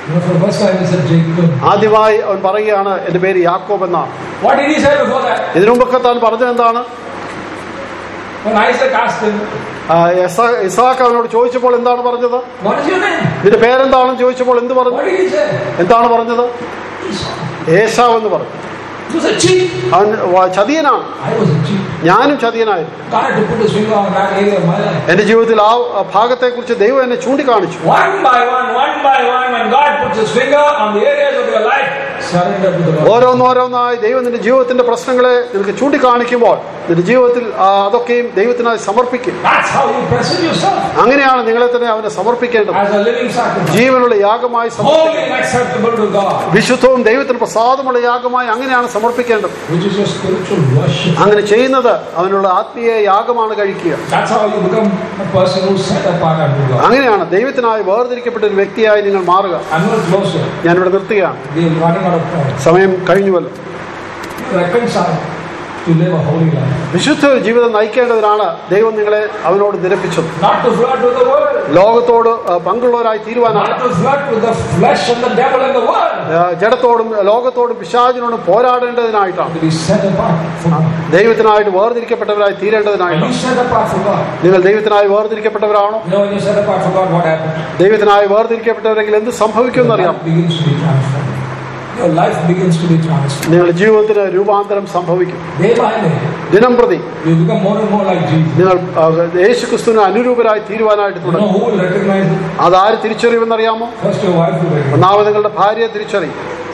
You know, for the first time he said Jacob. ആദ്യമായി അവൻ പറയുകയാണ് എന്റെ പേര് യാക്കോബ് എന്നാണ് What did he say before that? ഇതിനു മുമ്പൊക്കെ താൻ പറഞ്ഞത് എന്താണ് When Isaac asked him, ആ, ഇസ- ഇസാക്ക് അവനോട് ചോദിച്ചപ്പോൾ എന്താണ് പറഞ്ഞത് What is your name? നിന്റെ പേരെന്താണെന്ന് ചോദിച്ചപ്പോൾ എന്ത് പറഞ്ഞു What did he say? എന്താണ് പറഞ്ഞത് Esau. ഏശാവ് എന്ന് പറഞ്ഞു He was a cheat. അവൻ വ- ചതിയനാണ് I was a cheat. ഞാനും ചതിയനായിരുന്നു God had to put his finger on that area of my life. എന്റെ ജീവിതത്തിൽ ആ ഭാഗത്തെക്കുറിച്ച് ദൈവം എന്നെ ചൂണ്ടിക്കാണിച്ചു One by one, one by one, when God puts his finger on the areas of your life, surrender to the Lord. ഓരോന്നോരോന്നായി ദൈവം നിന്റെ ജീവിതത്തിന്റെ പ്രശ്നങ്ങളെ നിനക്ക് ചൂണ്ടിക്കാണിക്കുമ്പോൾ നിന്റെ ജീവിതത്തിൽ ആ, അതൊക്കെയും ദൈവത്തിനായി സമർപ്പിക്കും That's how you present yourself അങ്ങനെയാണ് നിങ്ങളെ തന്നെ അവനെ സമർപ്പിക്കേണ്ടത് as a living sacrifice. ജീവനുള്ള യാഗമായി സമർപ്പിക്കുക Holy and acceptable to God, വിശുദ്ധവും ദൈവത്തിന് പ്രസാദമുള്ള യാഗമായി അങ്ങനെയാണ് സമർപ്പിക്കേണ്ടത് which is your spiritual worship. അങ്ങനെ ചെയ്യുന്നത് അവനുള്ള ആത്മീയ യാഗമാണ് കഴിക്കുക That's how you become a person who's set apart unto God. അങ്ങനെയാണ് ദൈവത്തിനായി വേർതിരിക്കപ്പെട്ട ഒരു വ്യക്തിയായി നിങ്ങൾ മാറുക I'm going to close here. ഞാനിവിടെ നിർത്തുകയാണ് We're running out of time. സമയം കഴിഞ്ഞുവല്ലോ Reconcile to live a holy life. വിശുദ്ധ ഒരു ജീവിതം നയിക്കേണ്ടതിനാണ് ദൈവം നിങ്ങളെ അവനോട് നിരപ്പിച്ചത് Not to flirt with the world. ലോകത്തോട് ആ, പങ്കുള്ളവരായി തീരുവാനാണ് Not to flirt with the flesh and the devil and the world. ആ, ജഡത്തോടും ലോകത്തോടും പിശാചിനോടും പോരാടേണ്ടതിനായിട്ടാണ് To be set apart for God. ദൈവത്തിനായിട്ട് വേർതിരിക്കപ്പെട്ടവരായി When തീരേണ്ടതിനായിട്ടാണ് you set apart for God, നിങ്ങൾ ദൈവത്തിനായി വേർതിരിക്കപ്പെട്ടവരാണോ you know when you set apart for God, what happens? ദൈവത്തിനായി വേർതിരിക്കപ്പെട്ടവരെങ്കിൽ എന്ത് സംഭവിക്കുമെന്ന് അറിയാം life begins to be transformed. Your life begins to be transformed. നിങ്ങളുടെ ജീവിതത്തിന് രൂപാന്തരം സംഭവിക്കും Day by day, ദിനം പ്രതി you become more and more like Jesus. നിങ്ങൾ ആ, യേശു ക്രിസ്തുവിന് അനുരൂപരായി തീരുവാനായിട്ട് You തുടങ്ങും know who will recognize it? അതാര് തിരിച്ചറിയുമെന്നറിയാമോ First, your wife will recognize ഒന്നാമത് നിങ്ങളുടെ ഭാര്യയെ തിരിച്ചറിയും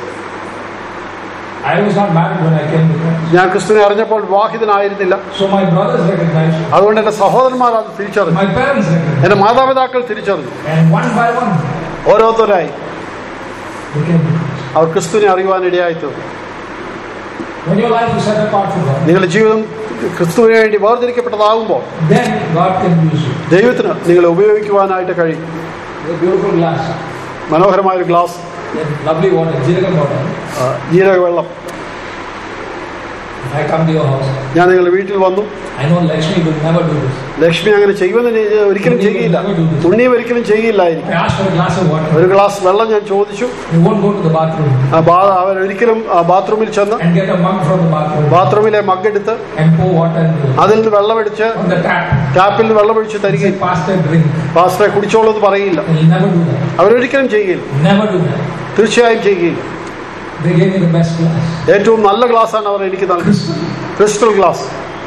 I was not married when I came to Christ. ഞാൻ ക്രിസ്തുവിനെ അറിഞ്ഞപ്പോൾ വിവാഹിതനായിരുന്നില്ല So my brothers recognized it. അതുകൊണ്ട് എന്റെ സഹോദരന്മാർ അത് തിരിച്ചറിഞ്ഞു My parents recognized എന്റെ മാതാപിതാക്കൾ തിരിച്ചറിഞ്ഞു it. And one by one, ഓരോരുത്തരായി they came to Christ. അവർ ക്രിസ്തുവിനെ അറിയുവാനിടയായി തീർന്നു When your life is set apart for God, നിങ്ങളുടെ ജീവിതം ക്രിസ്തുവിന് വേണ്ടി വേർതിരിക്കപ്പെട്ടതാകുമ്പോൾ then God can use you. ദൈവത്തിന് നിങ്ങളെ ഉപയോഗിക്കുവാനായിട്ട് കഴിയും A beautiful glass, മനോഹരമായ ഒരു glass and lovely water, Jirgan water. ആ, ജീരകവെള്ളം If I come to your house, ഞാൻ നിങ്ങളുടെ വീട്ടിൽ വന്നു I know Lakshmi will never do this. Lakshmi അങ്ങനെ ചെയ്യുമെന്ന് ഞാൻ ഒരിക്കലും ചെയ്യില്ല ഉണ്ണിയും ഒരിക്കലും ചെയ്യില്ലായിരിക്കും I asked for a glass of water. ഒരു ഗ്ലാസ് വെള്ളം ഞാൻ ചോദിച്ചു You won't go to the bathroom ആ ബാ- അവൻ ഒരിക്കലും ആ ബാത്റൂമിൽ ചെന്ന് and get a mug from the bathroom ബാത്റൂമിലെ മഗ്ഗെടുത്ത് and pour water into it. അതിൽ നിന്ന് വെള്ളമടിച്ച് on the tap. ടാപ്പിൽ നിന്ന് വെള്ളമൊഴിച്ച് Say, തരികയും Pastor, drink. പാസ്റ്ററെ കുടിച്ചോളൂ എന്ന് പറയില്ല He'll never do that. അവരൊരിക്കലും ചെയ്യില്ല Never do that. തീർച്ചയായും ചെയ്യുകയില്ല They gave me the best glass. ഏറ്റവും നല്ല ഗ്ലാസ്സാണ് അവർ എനിക്ക് നൽകുന്നത് Crystal crystal glass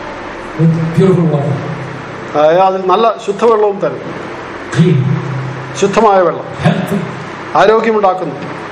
with beautiful water. ആ, അതിൽ നല്ല ശുദ്ധവെള്ളവും തരും Clean. ശുദ്ധമായ വെള്ളം Healthy. ആരോഗ്യമുണ്ടാക്കുന്നു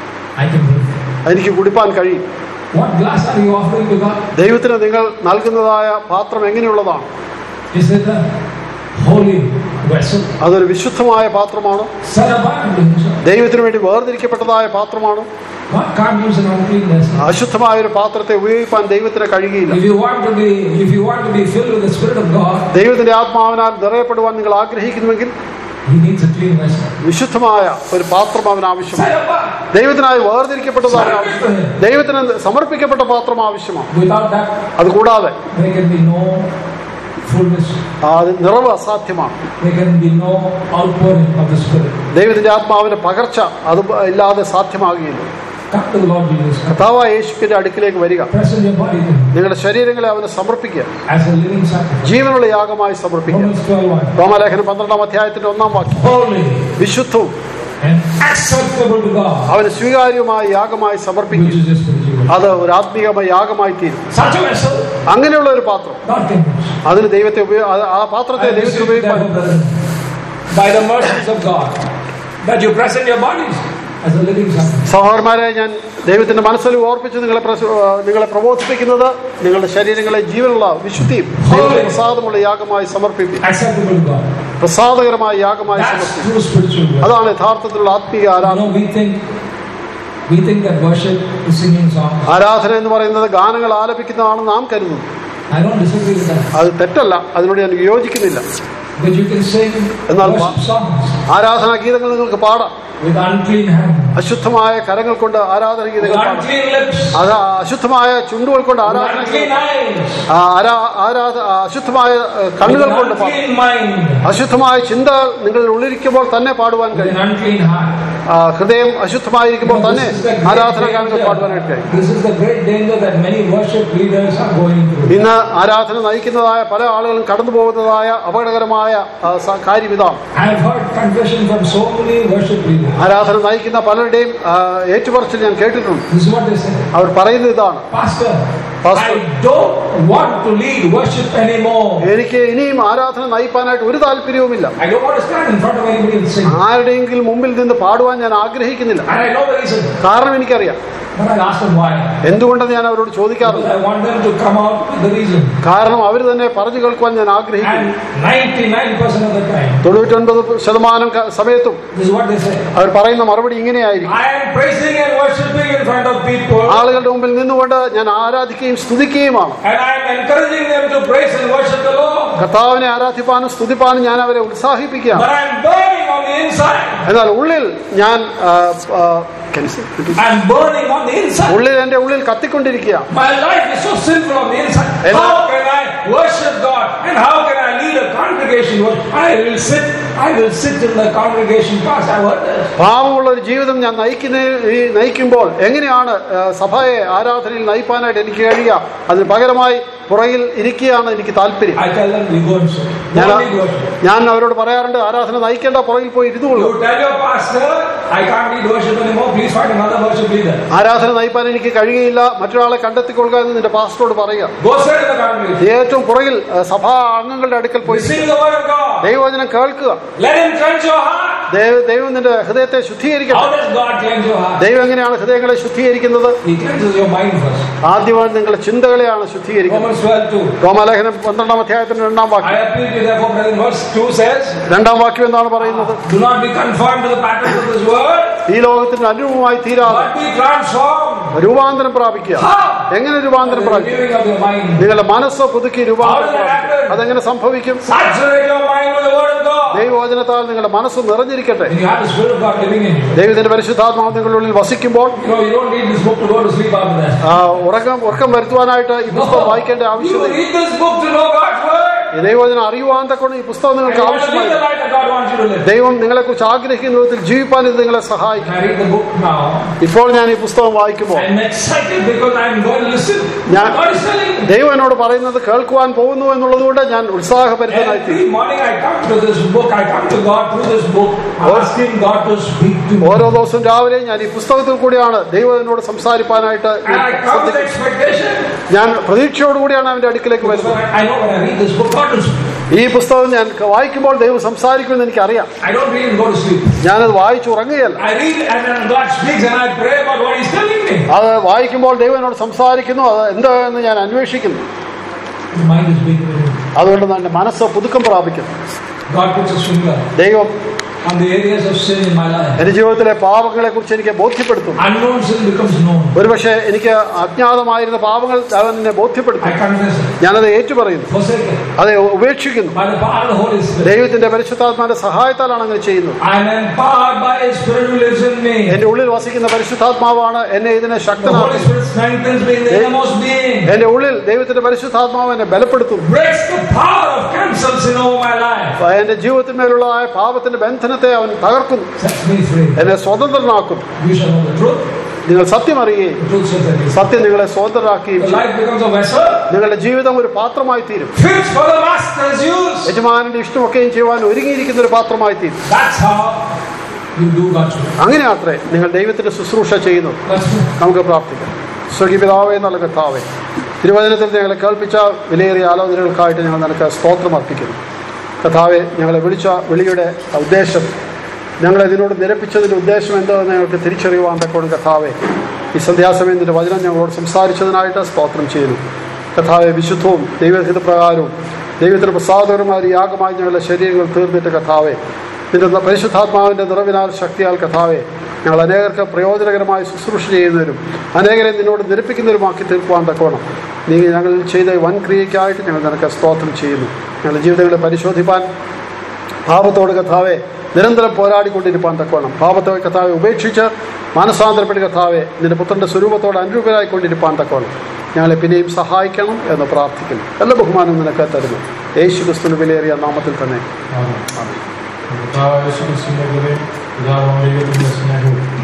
I can drink. എനിക്ക് കുടിപ്പാൻ കഴിയും What glass are you offering to God? ദൈവത്തിന് നിങ്ങൾ നൽകുന്നതായ പാത്രം എങ്ങനെയുള്ളതാണ് Is it a holy vessel? അതൊരു വിശുദ്ധമായ പാത്രമാണോ Set apart to himself. ദൈവത്തിന് വേണ്ടി വേർതിരിക്കപ്പെട്ടതായ പാത്രമാണോ God can't use an unclean vessel. അശുദ്ധമായ ഒരു പാത്രത്തെ ഉപയോഗിക്കാൻ ദൈവത്തിന് കഴിയുകയില്ല If you want to be, if you want to be filled with the Spirit of God, ദൈവത്തിന്റെ ആത്മാവിനാൽ നിറയപ്പെടുവാൻ നിങ്ങൾ ആഗ്രഹിക്കുന്നുവെങ്കിൽ He needs a clean vessel. വിശുദ്ധമായ ഒരു പാത്രം അവന് ആവശ്യമാണ് Set apart. ദൈവത്തിനായി വേർതിരിക്കപ്പെട്ടതാണ് ആവശ്യം Surrender to Him. ദൈവത്തിന് സമർപ്പിക്കപ്പെട്ട പാത്രം ആവശ്യമാണ് Without that, അതുകൂടാതെ there can be no fullness. അത് നിറവ് അസാധ്യമാണ് There can be no outpouring of the Spirit. ദൈവത്തിന്റെ ആത്മാവിന്റെ പകർച്ച അത് ഇല്ലാതെ സാധ്യമാകുകയില്ല Come to the Lord Jesus Christ. കർത്താവായ യേശുവിന്റെ അടുക്കിലേക്ക് വരിക Present your body to Him നിങ്ങളുടെ ശരീരങ്ങളെ അവന് സമർപ്പിക്കുക as a living sacrifice. ജീവനുള്ള യാഗമായി സമർപ്പിക്കുക Romans 12 റോമാലേഖനം പന്ത്രണ്ടാം അധ്യായത്തിന്റെ ഒന്നാം വാക്യം Holy വിശുദ്ധവും and acceptable to God, അവന് സ്വീകാര്യമായ യാഗമായി which സമർപ്പിക്കുക is your spiritual. അത് ഒരു ആത്മീയമായ യാഗമായി തീരും Such a vessel, അങ്ങനെയുള്ള ഒരു പാത്രം God can use. അതിന് ദൈവത്തെ ഉപയോ- അത് ആ പാത്രത്തെ I ദൈവത്തിന് beseech you, ഉപയോഗിക്കാൻ therefore, brethren, by the mercies of God, that you present your bodies as a living sacrifice. സഹോദരന്മാരെ ഞാൻ ദൈവത്തിന്റെ മനസ്സിൽ ഓർപ്പിച്ച് നിങ്ങളെ പ്രസ- ആ, നിങ്ങളെ പ്രബോധിപ്പിക്കുന്നത് നിങ്ങളുടെ ശരീരങ്ങളെ ജീവനുള്ള വിശുദ്ധിയും ദൈവത്തിന് പ്രസാദമുള്ള യാഗമായി സമർപ്പിക്കും Acceptable to God. പ്രസാദകരമായ യാഗമായി That's സമർപ്പിക്കും true spiritual worship. അതാണ് യഥാർത്ഥത്തിലുള്ള ആത്മീയ You ആരാധന know, we think we think that worship is singing songs. ആരാധന എന്ന് പറയുന്നത് ഗാനങ്ങൾ ആലപിക്കുന്നതാണെന്ന് നാം കരുതുന്നു I don't disagree with that. അത് തെറ്റല്ല അതിനോട് ഞാൻ യോജിക്കുന്നില്ല But you can sing എന്നാൽ worship songs ആരാധനാ ഗീതങ്ങൾ നിങ്ങൾക്ക് പാടാം with unclean hands, അശുദ്ധമായ കരങ്ങൾ കൊണ്ട് ആരാധന with ഗീതങ്ങൾ പാടാം unclean lips, അത് അശുദ്ധമായ ചുണ്ടുകൾ കൊണ്ട് with ആരാധന unclean eyes, ആ, ആരാ- ആരാധ ആ, അശുദ്ധമായ ഏഹ്, with കണ്ണുകൾ an കൊണ്ട് പാടാം unclean mind, അശുദ്ധമായ ചിന്ത നിങ്ങളിൽ ഉള്ളിരിക്കുമ്പോൾ തന്നെ പാടുവാൻ with കഴിയും an unclean heart. ആ, ഹൃദയം അശുദ്ധമായിരിക്കുമ്പോൾ This തന്നെ is the great ആരാധനാഗാനങ്ങൾ പാടുവാനായിട്ട് danger. കഴിയും This is the great danger that many worship leaders are going through. ഇന്ന് ആരാധന നയിക്കുന്നതായ പല ആളുകളും കടന്നു പോകുന്നതായ അപകടകരമായ ആ, സ- കാര്യം ഇതാണ് I have heard confession from so many worship leaders. ആരാധന നയിക്കുന്ന പലരുടെയും ആ, ഏറ്റുപറച്ചിൽ ഞാൻ കേട്ടിട്ടുണ്ട് This is what they say. അവർ പറയുന്നത് ഇതാണ് Pastor, Pastor. I don't want to lead worship anymore. എനിക്ക് ഇനിയും ആരാധന നയിപ്പാനായിട്ട് ഒരു താല്പര്യവുമില്ല I don't want to stand in front of anybody and sing. ആരുടെയെങ്കിലും മുമ്പിൽ നിന്ന് പാടുവാൻ ഞാൻ ആഗ്രഹിക്കുന്നില്ല And I know the reason. കാരണം എനിക്കറിയാം But I ask them why. എന്തുകൊണ്ടെന്ന് ഞാൻ അവരോട് Because ചോദിക്കാറില്ല I want them to come out with the reason. കാരണം അവർ തന്നെ പറഞ്ഞു കേൾക്കുവാൻ ഞാൻ ആഗ്രഹിക്കുന്നു And 99% of the time, തൊണ്ണൂറ്റൊൻപത് ശതമാനം ക- സമയത്തും this is what they say. അവർ പറയുന്ന മറുപടി ഇങ്ങനെയായിരിക്കും I am praising and worshiping in front of people. ആളുകളുടെ മുമ്പിൽ നിന്നുകൊണ്ട് ഞാൻ ആരാധിക്കുകയും സ്തുതിക്കുകയുമാണ് And I am encouraging them to praise and worship the Lord. കർത്താവിനെ ആരാധിപ്പാനും സ്തുതിപ്പാനും ഞാൻ അവരെ ഉത്സാഹിപ്പിക്കുകയാണ് But I am burning on the inside. എന്നാൽ ഉള്ളിൽ ഞാൻ ആ, ആ, can you say? I am burning on the inside. ഉള്ളിൽ എന്റെ ഉള്ളിൽ കത്തിക്കൊണ്ടിരിക്കുകയാണ് My life is so sinful on the inside. Amen. How can I worship God? And how can I lead a congregation? I will sit, I will sit in the congregation past. I heard this. പാവമുള്ള ഒരു ജീവിതം ഞാൻ നയിക്കുന്ന ഈ നയിക്കുമ്പോൾ എങ്ങനെയാണ് ആ, സഭയെ ആരാധനയിൽ നയിപ്പാനായിട്ട് എനിക്ക് കഴിയുക അതിന് പകരമായി പുറകിൽ ഇരിക്കുകയാണ് എനിക്ക് താല്പര്യം I tell them, we go and sit. ഞാൻ Don't lead worship. ഞാൻ അവരോട് പറയാറുണ്ട് ആരാധന നയിക്കേണ്ട പുറകിൽ പോയി ഇരുന്നുകൊള്ളൂ You tell your pastor, I can't lead worship anymore. Please find another worship leader. ആരാധന നയിപ്പാൻ എനിക്ക് കഴിയുകയില്ല മറ്റൊരാളെ കണ്ടെത്തിക്കൊള്ളുക എന്ന് നിന്റെ പാസ്റ്ററോട് പറയുക Go sit in the congregation. ഏറ്റവും പുറകിൽ ആ, സഭാ അംഗങ്ങളുടെ അടുക്കൽ പോയി Sing the word of God. ദൈവവചനം കേൾക്കുക Let him cleanse your heart. ദൈവ- ദൈവം നിന്റെ ഹൃദയത്തെ ശുദ്ധീകരിക്കട്ടെ How does God cleanse your heart? ദൈവം എങ്ങനെയാണ് ഹൃദയങ്ങളെ ശുദ്ധീകരിക്കുന്നത് He cleanses your mind first. ആദ്യമായി നിങ്ങളുടെ ചിന്തകളെയാണ് ശുദ്ധീകരിക്കുന്നത് Romans 12 2. റോമാലേഖനം പന്ത്രണ്ടാം അധ്യായത്തിന്റെ രണ്ടാം I വാക്യം appeal to you therefore, brethren, verse 2 says, രണ്ടാം വാക്യം എന്താണ് പറയുന്നത് Do not be conformed to the patterns of this world, ഈ ലോകത്തിന് അനുരൂപമായി തീരാതെ but be transformed. രൂപാന്തരം പ്രാപിക്കുക How? എങ്ങനെ രൂപാന്തരം The പ്രാപിക്കും renewing of your mind. നിങ്ങളുടെ മനസ്സ് പുതുക്കി രൂപാന്തരം How does that പ്രാപിക്കും happen? അതെങ്ങനെ സംഭവിക്കും Saturate your mind with the word of God. ദൈവവചനത്താൽ നിങ്ങളുടെ മനസ്സ് നിറഞ്ഞിരിക്കട്ടെ When you have the Spirit of God living in you. ദൈവത്തിന്റെ പരിശുദ്ധാത്മാവ് നിങ്ങളുടെ ഉള്ളിൽ വസിക്കുമ്പോൾ You know, you don't need this book to go to sleep after that. ആ, ഉറക്കം ഉറക്കം വരുത്തുവാനായിട്ട് ഈ പുസ്തകം വായിക്കേണ്ട You ആവശ്യമില്ല read this book to know God's word. ഈ ദൈവവചനം അറിയുവാൻ തക്കൊണ്ട് ഈ പുസ്തകം And നിങ്ങൾക്ക് you want to live the ആവശ്യമായി life that God wants you to live. ദൈവം നിങ്ങളെ കുറിച്ച് ആഗ്രഹിക്കുന്ന വിധത്തിൽ ജീവിപ്പാൻ ഇത് നിങ്ങളെ സഹായിക്കും I read the book now. ഇപ്പോൾ ഞാൻ ഈ പുസ്തകം വായിക്കുമ്പോൾ I'm excited because I'm going to listen. Yeah. God is telling me. ദൈവം എന്നോട് പറയുന്നത് കേൾക്കുവാൻ പോകുന്നു എന്നുള്ളതുകൊണ്ട് ഞാൻ ഉത്സാഹഭരിതനായി തീരും Every morning I come to this book, I come to God through this book, asking God to speak to me. ഓരോ ദിവസവും രാവിലെ ഞാൻ ഈ പുസ്തകത്തിൽ കൂടിയാണ് ദൈവം എന്നോട് സംസാരിപ്പാനായിട്ട് And I come with expectation. ഞാൻ പ്രതീക്ഷയോടുകൂടിയാണ് അവന്റെ അടുക്കിലേക്ക് So വരുന്നത് I I know when I read this book, God will speak. ഈ പുസ്തകം ഞാൻ വായിക്കുമ്പോൾ ദൈവം സംസാരിക്കുമെന്ന് എനിക്കറിയാം I don't read and go to sleep. ഞാനത് വായിച്ചു ഉറങ്ങുകയല്ല I read and then God speaks and I pray about what He's telling me. അത് വായിക്കുമ്പോൾ ദൈവം എന്നോട് സംസാരിക്കുന്നു അത് എന്താണെന്ന് ഞാൻ അന്വേഷിക്കുന്നു His mind is being renewed. അതുകൊണ്ട് എന്റെ മനസ്സ് പുതുക്കം പ്രാപിക്കുന്നു God puts His finger ദൈവം on the areas of sin in my life. എന്റെ ജീവിതത്തിലെ പാപങ്ങളെ കുറിച്ച് എനിക്ക് ബോധ്യപ്പെടുത്തും Unknown sin becomes known. ഒരുപക്ഷെ എനിക്ക് അജ്ഞാതമായിരുന്ന പാപങ്ങൾ അവൻ എന്നെ I ബോധ്യപ്പെടുത്തും confess it. ഞാനത് ഏറ്റുപറയുന്നു Forsake it. അതെ ഉപേക്ഷിക്കുന്നു By the power of the Holy Spirit. ദൈവത്തിന്റെ പരിശുദ്ധാത്മാന്റെ സഹായത്താലാണ് അങ്ങനെ ചെയ്യുന്നത് I am empowered by His Spirit who lives in me. എന്റെ ഉള്ളിൽ വസിക്കുന്ന പരിശുദ്ധാത്മാവാണ് എന്നെ ഇതിനെ The Holy ശക്തനാക്കുന്നത് Spirit strengthens me in the innermost being. എന്റെ ഉള്ളിൽ ദൈവത്തിന്റെ പരിശുദ്ധാത്മാവ് എന്നെ ബലപ്പെടുത്തും Breaks the power of cancel sin over my life. എന്റെ ജീവിതത്തിന്മേലുള്ളതായ പാപത്തിന്റെ ബന്ധനത്തെ അവൻ തകർക്കുന്നു Sets me free. എന്നെ സ്വതന്ത്രനാക്കും You shall know the truth. നിങ്ങൾ സത്യം അറിയുകയും The truth shall set you free. സത്യം നിങ്ങളെ സ്വതന്ത്രരാക്കുകയും The ചെയ്യും life becomes a vessel നിങ്ങളുടെ ജീവിതം ഒരു പാത്രമായി തീരും fit for the master's use. യജമാനന്റെ ഇഷ്ടമൊക്കെയും ചെയ്യുവാൻ ഒരുങ്ങിയിരിക്കുന്ന ഒരു പാത്രമായി തീരും That's how you do God's will. അങ്ങനെയാത്രേ നിങ്ങൾ ദൈവത്തിന്റെ ശുശ്രൂഷ ചെയ്യുന്നത് Let's pray. നമുക്ക് പ്രാർത്ഥിക്കാം സ്വകിപിതാവേ എന്നുള്ള കർത്താവേ തിരുവചനത്തിൽ ഞങ്ങളെ കേൾപ്പിച്ച വിലയേറിയ ആലോചനകൾക്കായിട്ട് ഞങ്ങൾ നിനക്ക് സ്തോത്രം അർപ്പിക്കുന്നു കർത്താവെ ഞങ്ങളെ വിളിച്ച വിളിയുടെ ഉദ്ദേശം ഞങ്ങളെ ഇതിനോട് നിരപ്പിച്ചതിൻ്റെ ഉദ്ദേശം എന്താണെന്ന് ഞങ്ങൾക്ക് തിരിച്ചറിയുവാൻ തക്കോണം കർത്താവെ ഈ സന്ധ്യാസമയം നിന്റെ വചനം ഞങ്ങളോട് സംസാരിച്ചതിനായിട്ട് സ്തോത്രം ചെയ്യുന്നു കർത്താവെ വിശുദ്ധവും ദൈവഹിതപ്രകാരവും ദൈവത്തിന് പ്രസാദകരമായ ഒരു യാഗമായി ഞങ്ങളുടെ ശരീരങ്ങൾ തീർന്നിട്ട് കർത്താവെ നിന്റെ പരിശുദ്ധാത്മാവിന്റെ നിറവിനാൽ ശക്തിയാൽ കഥാവെ ഞങ്ങൾ അനേകർക്ക് പ്രയോജനകരമായി ശുശ്രൂഷ ചെയ്യുന്നവരും അനേകരെ നിന്നോട് നിരപ്പിക്കുന്നവരുമാക്കി തീർക്കുവാൻ തക്കോണം നീ ഞങ്ങളിൽ ചെയ്ത വൻ ക്രിയയ്ക്കായിട്ട് ഞങ്ങൾ നിനക്ക് സ്തോത്രം ചെയ്യുന്നു ഞങ്ങളുടെ ജീവിതങ്ങളെ പരിശോധിപ്പാൻ പാപത്തോട് കഥാവെ നിരന്തരം പോരാടിക്കൊണ്ടിരിപ്പാൻ തക്കോണം പാപത്തെ കഥാവെ ഉപേക്ഷിച്ച് മാനസാന്തരപ്പെട്ട് കഥാവെ നിന്റെ പുത്രന്റെ സ്വരൂപത്തോട് അനുരൂപരായിക്കൊണ്ടിരിപ്പാൻ തക്കോണം ഞങ്ങളെ പിന്നെയും സഹായിക്കണം എന്ന് പ്രാർത്ഥിക്കുന്നു എല്ലാ ബഹുമാനവും നിനക്ക് തരുന്നു യേശു ക്രിസ്തുവിന് വിലയേറിയ നാമത്തിൽ തന്നെ കർത്താവായ യേശുക്രിസ്തുവിന്റെ കൃപയും പിതാവാം ദൈവത്തിന്റെ സ്നേഹവും